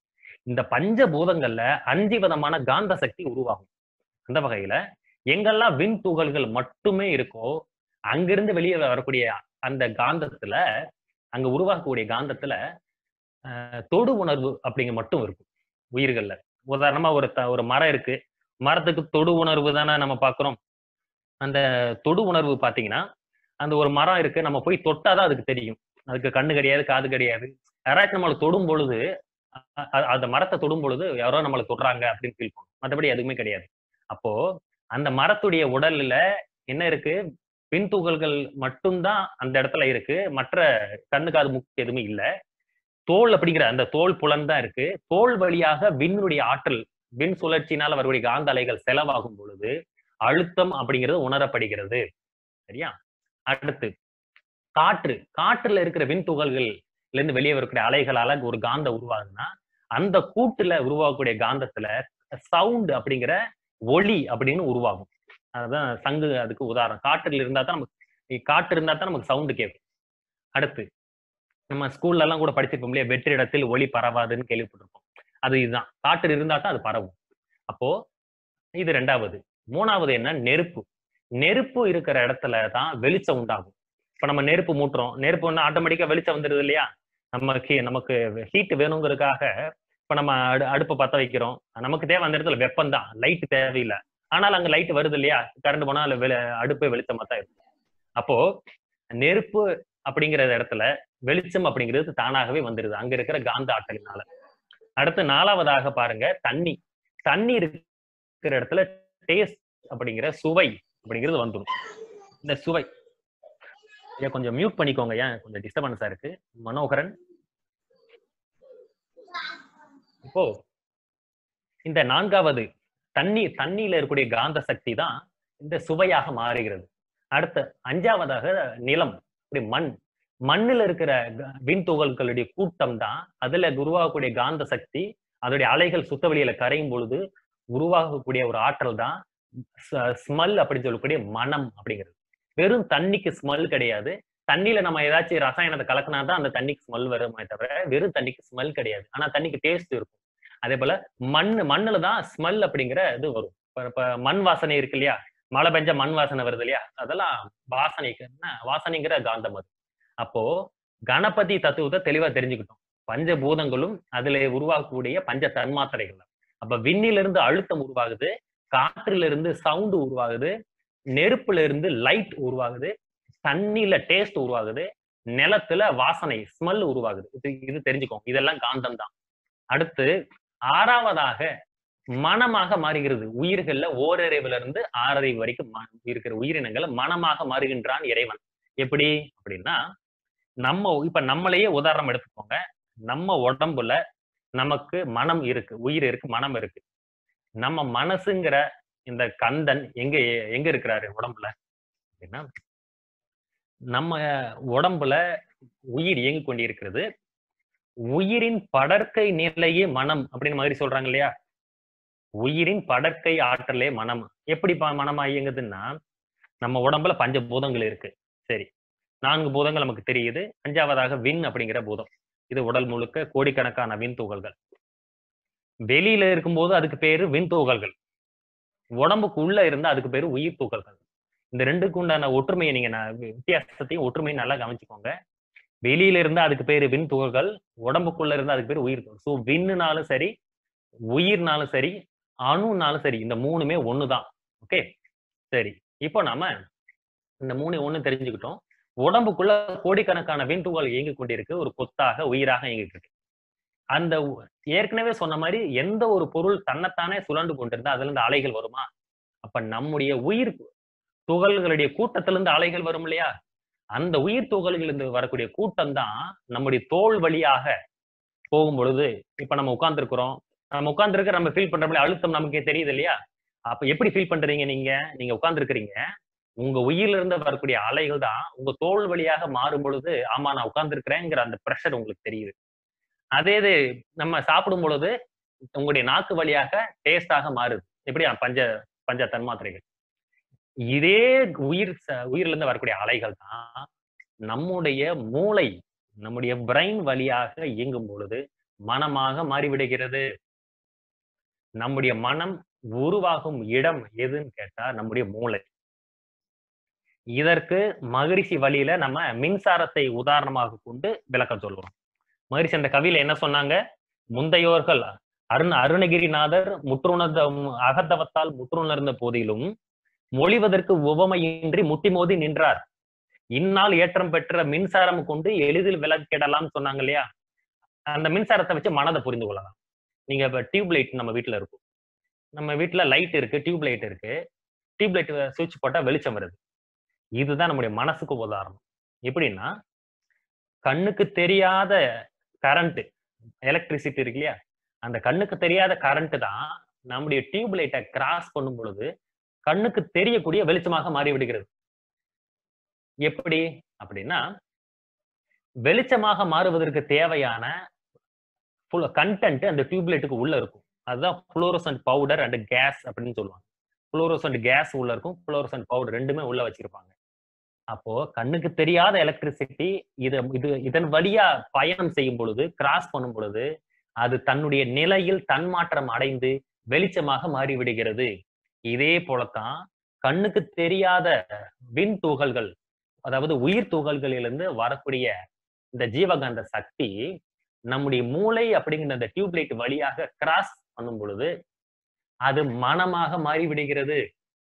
இந்த பஞ்சபூதங்கள்ல அஞ்சு விதமான காந்த சக்தி உருவாகும் அந்த வகையில எங்கெல்லாம் விண் துகள்கள் மட்டுமே இருக்கோ அங்கிருந்து வெளியே வரக்கூடிய அந்த காந்தத்துல அங்க உருவாக்கக்கூடிய காந்தத்துல அஹ், தொடு உணர்வு அப்படிங்க மட்டும் இருக்கும் உயிர்கள்ல உதாரணமா ஒரு த- ஒரு மரம் இருக்கு மரத்துக்கு தொடு உணர்வு தானே நம்ம பார்க்கிறோம் அந்த தொடு உணர்வு பாத்தீங்கன்னா அந்த ஒரு மரம் இருக்கு நம்ம போய் தொட்டாதான் அதுக்கு தெரியும் அதுக்கு கண்ணு கிடையாது காது கிடையாது யாராச்சும் நம்மளை தொடும் பொழுது அ- அ- அந்த மரத்தை தொடும் பொழுது யாரோ நம்மளை தொடுறாங்க அப்படின்னு ஃபீல் பண்ணும் மற்றபடி எதுவுமே கிடையாது அப்போ அந்த மரத்துடைய உடல்ல என்ன இருக்கு பின் துகள்கள் மட்டும்தான் அந்த இடத்துல இருக்கு மற்ற கண்ணு காது மூக்கு எதுவுமே இல்ல தோல் அப்படிங்கிற அந்த தோல் புலன் தான் இருக்கு தோல் வழியாக விண்ணுடைய ஆற்றல் விண் சுழற்சியினால வரக்கூடிய காந்த அலைகள் செலவாகும் பொழுது அழுத்தம் அப்படிங்கிறது உணரப்படுகிறது சரியா அடுத்து காற்று காற்றுல இருக்கிற விண் துகள்கள் இருந்து வெளியே வரக்கூடிய அலைகளால ஒரு காந்தம் உருவாகுதுன்னா அந்த கூட்டுல உருவாகக்கூடிய காந்தத்துல சவுண்ட் அப்படிங்கிற ஒளி அப்படின்னு உருவாகும் அதுதான் சங்கு அதுக்கு உதாரணம் காற்றுல இருந்தா தான் நமக்கு காற்று இருந்தா தான் நமக்கு சவுண்டு கேட்கும் அடுத்து நம்ம ஸ்கூல்ல எல்லாம் கூட படிச்சிருப்போம் இல்லையா வெற்றிடத்தில் ஒளி பரவாதுன்னு கேள்விப்பட்டிருப்போம் அது இதுதான் காற்று இருந்தா தான் அது பரவும் அப்போ இது ரெண்டாவது மூணாவது என்ன நெருப்பு நெருப்பு இருக்கிற இடத்துல தான் வெளிச்சம் உண்டாகும் இப்ப நம்ம நெருப்பு மூட்டுறோம் நெருப்பு ஒண்ணு ஆட்டோமேட்டிக்கா வெளிச்சம் வந்துடுது இல்லையா நம்ம ஹீ- நமக்கு ஹீட் வேணுங்கிறதுக்காக இப்ப நம்ம அடு அடுப்பை பத்த வைக்கிறோம் நமக்கு தேவை அந்த இடத்துல வெப்பம் தான் லைட் தேவையில்லை ஆனால் அங்க லைட் வருது இல்லையா கரண்ட் போனா அதுல வெளி அடுப்பே வெளிச்சமா தான் இருக்கும் அப்போ நெருப்பு அப்படிங்கிற இடத்துல வெளிச்சம் அப்படிங்கிறது தானாகவே வந்துருது அங்க இருக்கிற காந்த ஆற்றலினால அடுத்து நாலாவதாக பாருங்க தண்ணி தண்ணி இருக்கிற இடத்துல டேஸ்ட் அப்படிங்கிற சுவை அப்படிங்கிறது வந்துடும் இந்த சுவை ஐயா கொஞ்சம் மியூட் பண்ணிக்கோங்க ஏன் கொஞ்சம் டிஸ்டர்பன்ஸா இருக்கு மனோகரன் இப்போ இந்த நான்காவது தண்ணி தண்ணியில இருக்கக்கூடிய காந்த சக்தி தான் இந்த சுவையாக மாறுகிறது அடுத்த அஞ்சாவதாக நிலம் இப்படி மண் மண்ணுல இருக்கிற க- விண்துகள்களுடைய கூட்டம் தான் அதுல உருவாகக்கூடிய காந்த சக்தி அதோடைய அலைகள் சுத்த வெளியில கரையும் பொழுது உருவாகக்கூடிய ஒரு ஆற்றல் தான் ஸ்மெல் அப்படின்னு சொல்லக்கூடிய மனம் அப்படிங்கிறது வெறும் தண்ணிக்கு ஸ்மெல் கிடையாது தண்ணியில நம்ம ஏதாச்சும் ரசாயனத்தை கலக்கினா தான் அந்த தண்ணிக்கு ஸ்மெல் வருமே தவிர வெறும் தண்ணிக்கு ஸ்மெல் கிடையாது ஆனா தண்ணிக்கு டேஸ்ட் இருக்கும் அதே போல மண் மண்ணுல தான் ஸ்மெல் அப்படிங்கிற இது வரும் இப்ப இப்ப மண் வாசனை இருக்கு இல்லையா மழை பெஞ்ச மண் வாசனை வருது இல்லையா அதெல்லாம் வாசனைக்கு என்ன வாசனைங்கிற காந்தம் அது அப்போ கணபதி தத்துவத்தை தெளிவா தெரிஞ்சுக்கிட்டோம் பஞ்சபூதங்களும் அதுல உருவாக்கக்கூடிய பஞ்ச தன்மாத்திரைகள் தான். அப்ப விண்ணில இருந்து அழுத்தம் உருவாகுது காற்றுல இருந்து சவுண்ட் உருவாகுது நெருப்புல இருந்து லைட் உருவாகுது தண்ணியில டேஸ்ட் உருவாகுது நிலத்துல வாசனை ஸ்மெல் உருவாகுது இது இது தெரிஞ்சுக்கோங்க இதெல்லாம் காந்தம் தான் அடுத்து ஆறாவதாக மனமாக மாறுகிறது உயிர்கள்ல ஓரறிவுல இருந்து ஆறறிவு வரைக்கும் ம- இருக்கிற உயிரினங்களை மனமாக மாறுகின்றான் இறைவன் எப்படி அப்படின்னா நம்ம இப்ப நம்மளையே உதாரணம் எடுத்துக்கோங்க நம்ம உடம்புல நமக்கு மனம் இருக்கு உயிர் இருக்கு மனம் இருக்கு நம்ம மனசுங்கிற இந்த கந்தன் எங்க எங்க இருக்கிறாரு உடம்புல அப்படின்னா நம்ம உடம்புல உயிர் இயங்கி கொண்டிருக்கிறது உயிரின் படற்கை நிலையே மனம் அப்படின்னு மாதிரி சொல்றாங்க இல்லையா உயிரின் படற்கை ஆற்றலே மனம் எப்படி ப- மனமா இயங்குதுன்னா நம்ம உடம்புல பஞ்ச பூதங்கள் இருக்கு சரி நான்கு பூதங்கள் நமக்கு தெரியுது அஞ்சாவதாக விண் அப்படிங்கிற பூதம் இது உடல் முழுக்க கோடிக்கணக்கான விண் துகள்கள் வெளியில இருக்கும்போது அதுக்கு பேரு விண் துகள்கள் உடம்புக்கு உள்ள இருந்தா அதுக்கு பேரு உயிர் துகள்கள் இந்த ரெண்டுக்கு உண்டான ஒற்றுமையை நீங்க ந- வித்தியாசத்தையும் ஒற்றுமையும் நல்லா கவனிச்சுக்கோங்க வெளியில இருந்தா அதுக்கு பேரு விண் துகள்கள் உடம்புக்குள்ள இருந்தா அதுக்கு பேரு உயிர் துகள் ஸோ விண்ணுனாலும் சரி உயிர்னாலும் சரி அணுனாலும் சரி இந்த மூணுமே ஒண்ணுதான் ஓகே சரி இப்போ நாம இந்த மூணு ஒண்ணு தெரிஞ்சுக்கிட்டோம் உடம்புக்குள்ள கோடிக்கணக்கான விண்துகள் இயங்கி கொண்டிருக்கு ஒரு கொத்தாக உயிராக இயங்கிட்டு இருக்கு அந்த உ- ஏற்கனவே சொன்ன மாதிரி எந்த ஒரு பொருள் தன்னைத்தானே சுழண்டு கொண்டிருந்தா அதுல இருந்து அலைகள் வருமா அப்ப நம்முடைய உயிர் துகள்களுடைய கூட்டத்திலிருந்து அலைகள் வரும் இல்லையா அந்த உயிர் துகள்களிலிருந்து வரக்கூடிய கூட்டம் தான் நம்முடைய தோல் வழியாக போகும் பொழுது இப்ப நம்ம உட்கார்ந்துருக்கிறோம் நம்ம உட்கார்ந்துருக்க நம்ம ஃபீல் பண்ற மாதிரி அழுத்தம் நமக்கே தெரியுது இல்லையா அப்ப எப்படி ஃபீல் பண்றீங்க நீங்க நீங்க உட்கார்ந்துருக்கிறீங்க உங்க உயிர்ல இருந்து வரக்கூடிய அலைகள் தான் உங்க தோல் வழியாக மாறும் பொழுது ஆமா நான் உட்கார்ந்துருக்கிறேங்கிற அந்த ப்ரெஷர் உங்களுக்கு தெரியுது அதே இது நம்ம சாப்பிடும் பொழுது உங்களுடைய நாக்கு வழியாக டேஸ்டாக மாறுது எப்படி பஞ்ச பஞ்ச தன்மாத்திரைகள் இதே உயிர் ச- உயிர்ல இருந்து வரக்கூடிய அலைகள் தான் நம்முடைய மூளை நம்முடைய பிரெயின் வழியாக இயங்கும் பொழுது மனமாக மாறிவிடுகிறது நம்முடைய மனம் உருவாகும் இடம் எதுன்னு கேட்டா நம்முடைய மூளை இதற்கு மகரிஷி வழியில நம்ம மின்சாரத்தை உதாரணமாக கொண்டு விளக்கம் சொல்லுவோம் மகரிஷி அந்த கவியில என்ன சொன்னாங்க முந்தையோர்கள் அருண் அருணகிரிநாதர் முற்றுணர்ந்த அகத்தவத்தால் முற்றுணர்ந்த போதிலும் மொழிவதற்கு உவமையின்றி முட்டி மோதி நின்றார் இந்நாள் ஏற்றம் பெற்ற மின்சாரம் கொண்டு எளிதில் விளக்கிடலாம் சொன்னாங்க இல்லையா அந்த மின்சாரத்தை வச்சு மனதை புரிந்து கொள்ளலாம் நீங்க இப்ப டியூப் லைட் நம்ம வீட்டுல இருக்கும் நம்ம வீட்டுல லைட் இருக்கு டியூப் லைட் இருக்கு டியூப் லைட் சுவிட்ச் போட்டா வெளிச்சம் வருது இதுதான் நம்முடைய மனசுக்கு உதாரணம் எப்படின்னா கண்ணுக்கு தெரியாத கரண்ட் எலக்ட்ரிசிட்டி இருக்கு இல்லையா அந்த கண்ணுக்கு தெரியாத கரண்ட் தான் நம்முடைய டியூப் லைட்டை கிராஸ் பண்ணும் பொழுது கண்ணுக்கு தெரியக்கூடிய வெளிச்சமாக மாறி விடுகிறது எப்படி அப்படின்னா வெளிச்சமாக மாறுவதற்கு தேவையான கண்டென்ட் அந்த டியூப்லைட்டுக்கு உள்ள இருக்கும் அதுதான் புளோரோசன்ட் பவுடர் அண்ட் கேஸ் அப்படின்னு சொல்லுவாங்க புளோரோசன்ட் கேஸ் உள்ள இருக்கும் புளோரோசன்ட் பவுடர் ரெண்டுமே உள்ள வச்சிருப்பாங்க அப்போ கண்ணுக்கு தெரியாத எலக்ட்ரிசிட்டி இத இது இதன் வழியா பயணம் செய்யும் பொழுது கிராஸ் பண்ணும் பொழுது அது தன்னுடைய நிலையில் தன்மாற்றம் அடைந்து வெளிச்சமாக மாறிவிடுகிறது இதே போலத்தான் கண்ணுக்கு தெரியாத விண் துகள்கள் அதாவது உயிர் துகள்களிலிருந்து வரக்கூடிய இந்த ஜீவகாந்த சக்தி நம்முடைய மூளை அப்படிங்கிற அந்த டியூப்லைட் வழியாக கிராஸ் பண்ணும் பொழுது அது மனமாக மாறிவிடுகிறது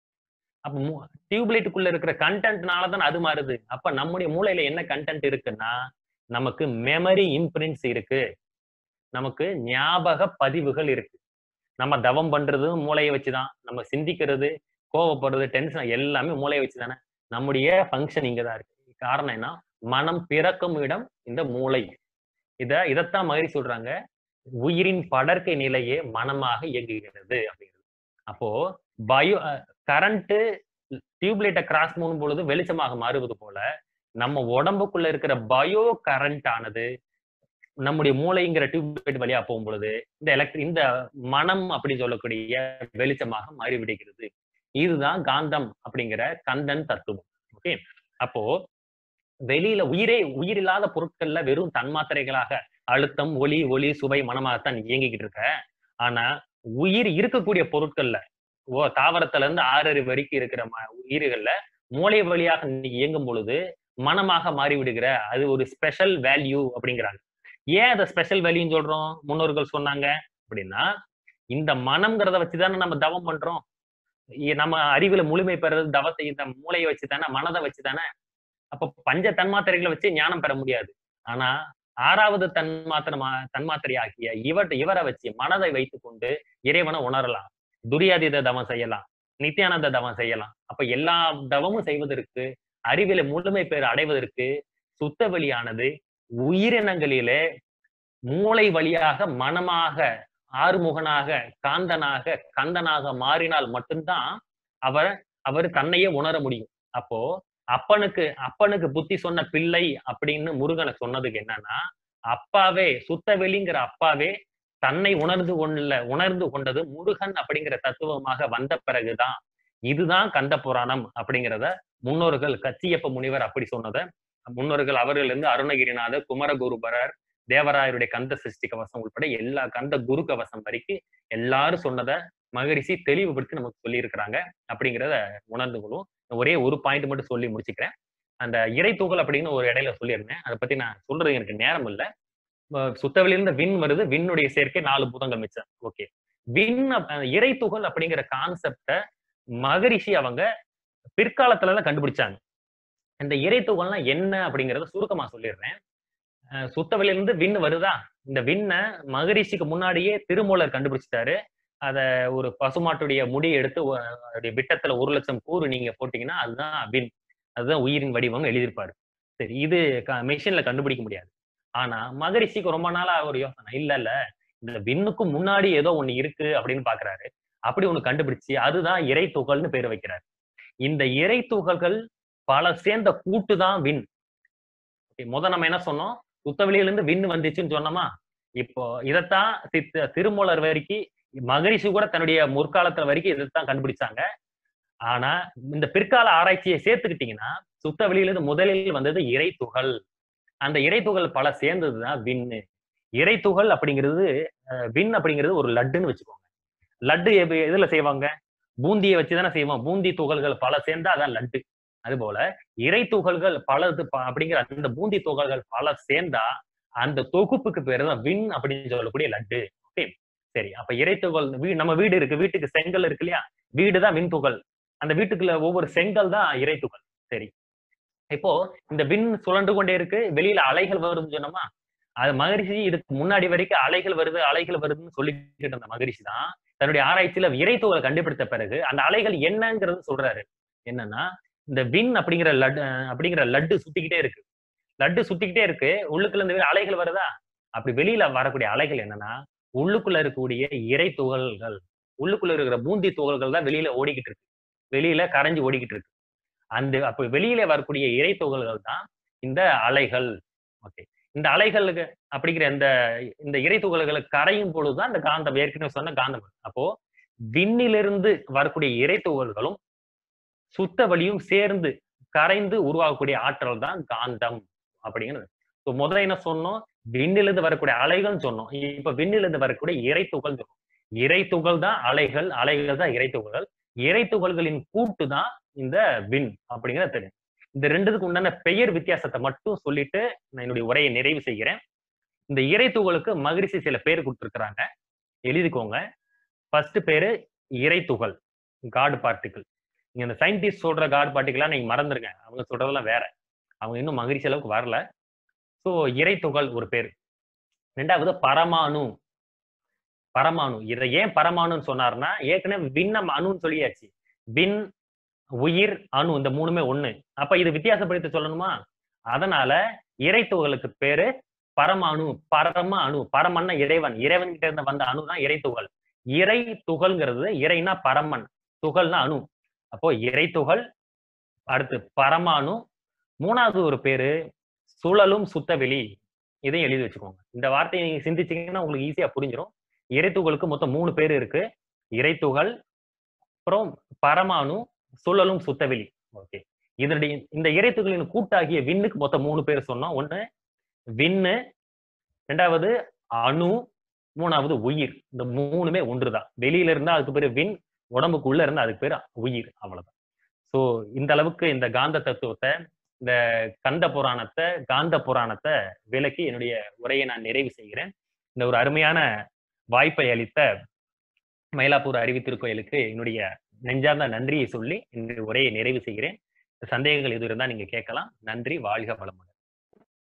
அப்ப டியூப்லைட்டுக்குள்ள இருக்கிற கண்டென்ட்னால தான் அது மாறுது அப்ப நம்முடைய மூளையில என்ன கண்டென்ட் இருக்குன்னா நமக்கு மெமரி இம்ப்ரிண்ட்ஸ் இருக்கு நமக்கு ஞாபக பதிவுகள் இருக்கு நம்ம தவம் பண்றது மூளையை வச்சுதான் நம்ம சிந்திக்கிறது கோவப்படுறது டென்ஷன் எல்லாமே மூளையை வச்சு தானே நம்முடைய ஃபங்க்ஷன் இங்க தான் இருக்கு காரணம் என்ன மனம் பிறக்கும் இடம் இந்த மூளை இத இதைத்தான் மாதிரி சொல்றாங்க உயிரின் படர்க்கை நிலையே மனமாக இயங்குகிறது அப்படிங்கிறது அப்போ பயோ கரண்ட் டியூப்லைட்டை கிராஸ் பண்ணும் பொழுது வெளிச்சமாக மாறுவது போல நம்ம உடம்புக்குள்ள இருக்கிற பயோ கரண்ட் ஆனது நம்முடைய மூளைங்கிற டியூப்லைட் வழியா போகும் பொழுது இந்த எலக்ட்ரி இந்த மனம் அப்படி சொல்லக்கூடிய வெளிச்சமாக மாறிவிடுகிறது இதுதான் காந்தம் அப்படிங்கிற கந்தன் தத்துவம் ஓகே அப்போ வெளியில உயிரே உயிரில்லாத பொருட்கள்ல வெறும் தன்மாத்திரைகளாக அழுத்தம் ஒளி ஒளி சுவை மனமாகத்தான் இயங்கிக்கிட்டு இருக்க ஆனா உயிர் இருக்கக்கூடிய பொருட்கள்ல ஓ தாவரத்துல இருந்து ஆறறிவு வரைக்கும் இருக்கிற உயிர்கள்ல மூளை வழியாக இயங்கும் பொழுது மனமாக மாறி விடுகிற அது ஒரு ஸ்பெஷல் வேல்யூ அப்படிங்கிறாங்க ஏன் அதை ஸ்பெஷல் வேல்யூன்னு சொல்றோம் முன்னோர்கள் சொன்னாங்க அப்படின்னா இந்த மனம்ங்கிறத வச்சுதானே நம்ம தவம் பண்றோம் நம்ம அறிவுல முழுமை பெறது தவத்தை இந்த மூளையை வச்சு தானே மனதை வச்சு தானே அப்ப பஞ்ச தன்மாத்திரைகளை வச்சு ஞானம் பெற முடியாது ஆனா ஆறாவது தன்மாத்திரமா தன்மாத்திரை ஆகிய இவர் இவரை வச்சு மனதை வைத்துக்கொண்டு இறைவனை உணரலாம் துரியாதீத தவம் செய்யலாம் நித்தியானந்த தவம் செய்யலாம் அப்ப எல்லா தவமும் செய்வதற்கு அறிவில முழுமை பெற அடைவதற்கு சுத்த வெளியானது உயிரினங்களிலே மூளை வழியாக மனமாக ஆறுமுகனாக காந்தனாக கந்தனாக மாறினால் மட்டும்தான் அவர் அவர் தன்னையே உணர முடியும் அப்போ அப்பனுக்கு அப்பனுக்கு புத்தி சொன்ன பிள்ளை அப்படின்னு முருகனை சொன்னதுக்கு என்னன்னா அப்பாவே சுத்தவெளிங்கிற அப்பாவே தன்னை உணர்ந்து கொள்ள உணர்ந்து கொண்டது முருகன் அப்படிங்கிற தத்துவமாக வந்த பிறகுதான் இதுதான் கந்த புராணம் அப்படிங்கிறத முன்னோர்கள் கச்சியப்ப முனிவர் அப்படி சொன்னத முன்னோர்கள் அவர்கள் இருந்து அருணகிரிநாதர் குமரகுருபரர் தேவராயருடைய கந்த சிருஷ்டி கவசம் உட்பட எல்லா கந்த குரு கவசம் வரைக்கும் எல்லாரும் சொன்னதை மகரிஷி தெளிவுபடுத்தி நமக்கு சொல்லி இருக்கிறாங்க அப்படிங்கிறத உணர்ந்து கொள்வோம் ஒரே ஒரு பாயிண்ட் மட்டும் சொல்லி முடிச்சுக்கிறேன் அந்த இறை தூகல் அப்படின்னு ஒரு இடையில சொல்லியிருந்தேன் அதை பத்தி நான் சொல்றது எனக்கு நேரம் இல்லை சுத்தவெளியிலிருந்து விண் வருது விண்ணுடைய சேர்க்கை நாலு பூதங்கள் மிச்சம் ஓகே விண் இறை துகள் அப்படிங்கிற கான்செப்ட மகரிஷி அவங்க பிற்காலத்துல தான் கண்டுபிடிச்சாங்க இந்த இறை துகள்லாம் என்ன அப்படிங்கறத சுருக்கமா சொல்லிடுறேன் சுத்தவெளியிலிருந்து விண் வருதா இந்த விண்ணை மகரிஷிக்கு முன்னாடியே திருமூலர் கண்டுபிடிச்சிட்டாரு அத ஒரு பசுமாட்டுடைய முடி எடுத்து அதோடைய விட்டத்துல ஒரு லட்சம் கூறு நீங்க போட்டீங்கன்னா அதுதான் விண் அதுதான் உயிரின் வடிவம் எழுதியிருப்பாரு சரி இது மிஷின்ல கண்டுபிடிக்க முடியாது ஆனா மகரிஷிக்கு ரொம்ப நாளா ஒரு யோசனை இல்ல இல்ல இந்த விண்ணுக்கும் முன்னாடி ஏதோ ஒண்ணு இருக்கு அப்படின்னு பாக்குறாரு அப்படி ஒண்ணு கண்டுபிடிச்சு அதுதான் இறை துகள்னு பேர் வைக்கிறாரு இந்த இறை துகள்கள் பல சேர்ந்த கூட்டு தான் விண் முத நம்ம என்ன சொன்னோம் சுத்தவெளியிலிருந்து விண் வந்துச்சுன்னு சொன்னோமா இப்போ இதைத்தான் சித்த திருமூலர் வரைக்கும் மகரிஷி கூட தன்னுடைய முற்காலத்துல வரைக்கும் இதைத்தான் கண்டுபிடிச்சாங்க ஆனா இந்த பிற்கால ஆராய்ச்சியை சேர்த்துக்கிட்டீங்கன்னா சுத்த வெளியிலிருந்து முதலில் வந்தது இறை துகள் அந்த இறை துகள் பல சேர்ந்ததுதான் விண்ணு இறை துகள் அப்படிங்கிறது அஹ், விண் அப்படிங்கிறது ஒரு லட்டுன்னு வச்சுக்கோங்க லட்டு எது- எதுல செய்வாங்க பூந்தியை வச்சுதானே செய்வோம் பூந்தி துகள்கள் பல சேர்ந்தா அதான் லட்டு அதுபோல இறை துகள்கள் பலது ப- அப்படிங்கிற அந்த பூந்தி துகள்கள் பல சேர்ந்தா அந்த தொகுப்புக்கு பேரு தான் விண் அப்படின்னு சொல்லக்கூடிய லட்டு ஓகே சரி அப்ப இறை துகள் வீ நம்ம வீடு இருக்கு வீட்டுக்கு செங்கல் இருக்கு இல்லையா வீடு தான் விண் துகள் அந்த வீட்டுக்குள்ள ஒவ்வொரு செங்கல் தான் இறை துகள் சரி இப்போ இந்த விண் சுழன்று கொண்டே இருக்கு வெளியில அலைகள் வருதுன்னு சொன்னோமா அது மகரிஷி இதுக்கு முன்னாடி வரைக்கும் அலைகள் வருது அலைகள் வருதுன்னு சொல்லிக்கிட்டு இருந்த மகரிஷி தான் தன்னுடைய ஆராய்ச்சியில இறைத்துகளை கண்டுபிடித்த பிறகு அந்த அலைகள் என்னங்கிறது சொல்றாரு என்னன்னா இந்த விண் அப்படிங்கிற லட்டு அப்படிங்கிற லட்டு சுத்திக்கிட்டே இருக்கு லட்டு சுத்திக்கிட்டே இருக்கு உள்ளுக்குள்ள இருந்து அலைகள் வருதா அப்படி வெளியில வரக்கூடிய அலைகள் என்னன்னா உள்ளுக்குள்ள இருக்கக்கூடிய இறை துகள்கள் உள்ளுக்குள்ள இருக்கிற பூந்தி துகள்கள் தான் வெளியில ஓடிக்கிட்டு இருக்கு வெளியில கரைஞ்சு ஓடிக்கிட்டு இருக்கு அந்த அப்ப வெளியில வரக்கூடிய இறை துகள்கள் தான் இந்த அலைகள் ஓகே இந்த அலைகளுக்கு அப்படிங்கிற இந்த இந்த இறை துகள்களுக்கு கரையும் பொழுதுதான் இந்த காந்தம் ஏற்கனவே சொன்ன காந்தம் வரும். அப்போ விண்ணிலிருந்து வரக்கூடிய இறை துகள்களும் சுத்த வழியும் சேர்ந்து கரைந்து உருவாகக்கூடிய ஆற்றல் தான் காந்தம் அப்படிங்கிறது இப்போ முதல்ல என்ன சொன்னோம் விண்ணிலிருந்து வரக்கூடிய அலைகள்னு சொன்னோம் இப்ப விண்ணிலிருந்து வரக்கூடிய இறை துகள் சொன்னோம் இறை துகள் தான் அலைகள் அலைகள் தான் இறை துகள்கள் இறை துகள்களின் கூட்டு தான் இந்த விண் அப்படிங்கிறது தெரியும் இந்த ரெண்டுத்துக்கு உண்டான பெயர் வித்தியாசத்தை மட்டும் சொல்லிட்டு நான் என்னுடைய உரையை நிறைவு செய்கிறேன் இந்த இறை துகளுக்கு மகிழ்ச்சி சில பேர் கொடுத்துருக்குறாங்க எழுதிக்கோங்க ஃபர்ஸ்ட் பேரு இறை துகள் காட் பார்ட்டிகிள் நீங்க இந்த சயின்டிஸ்ட் சொல்ற காட் பார்ட்டிகளா நீங்க மறந்துருங்க அவங்க சொல்றதெல்லாம் வேற அவங்க இன்னும் மகிழ்ச்சி அளவுக்கு வரல ஸோ இறை துகள் ஒரு பேர் ரெண்டாவது பரமாணு பரமாணு இதை ஏன் பரமாணுன்னு சொன்னார்னா ஏற்கனவே விண்ணம் அணுன்னு சொல்லியாச்சு விண் உயிர் அணு இந்த மூணுமே ஒண்ணு அப்ப இது வித்தியாசப்படுத்தி சொல்லணுமா அதனால இறை துகளுக்கு பேரு பரமாணு பரம அணு பரமன்னா இறைவன் இறைவன் கிட்ட இருந்து வந்த அணு தான் இறை துகள் இறை துகள்ங்கிறது இறைனா பரமன் துகள்னா அணு அப்போ இறை துகள் அடுத்து பரமாணு மூணாவது ஒரு பேரு சுழலும் சுத்தவெளி இதையும் எழுதி வச்சுக்கோங்க இந்த வார்த்தையை நீங்க சிந்திச்சீங்கன்னா உங்களுக்கு ஈஸியா புரிஞ்சிடும் இறைத்துகளுக்கு மொத்தம் மூணு பேர் இருக்கு இறைத்துகள் அப்புறம் பரமாணு சுழலும் சுத்தவெளி ஓகே இதனுடைய இந்த இறைத்துகளின் கூட்டாகிய விண்ணுக்கு மொத்தம் மூணு பேர் சொன்னோம் ஒண்ணு விண்ணு ரெண்டாவது அணு மூணாவது உயிர் இந்த மூணுமே ஒன்றுதான் வெளியில இருந்தா அதுக்கு பேரு விண் உடம்புக்குள்ள இருந்தா அதுக்கு பேரு உயிர் அவ்வளவுதான் சோ இந்த அளவுக்கு இந்த காந்த தத்துவத்தை இந்த கந்த புராணத்தை காந்த புராணத்தை விளக்கி என்னுடைய உரையை நான் நிறைவு செய்கிறேன் இந்த ஒரு அருமையான வாய்ப்பை அளித்த மயிலாப்பூர் அறிவு திருக்கோயிலுக்கு என்னுடைய நெஞ்சார்ந்த நன்றியை சொல்லி இந்த உரையை நிறைவு செய்கிறேன் சந்தேகங்கள் எதுவும் இருந்தால் நீங்க கேட்கலாம் நன்றி வாழ்க வளமுடன்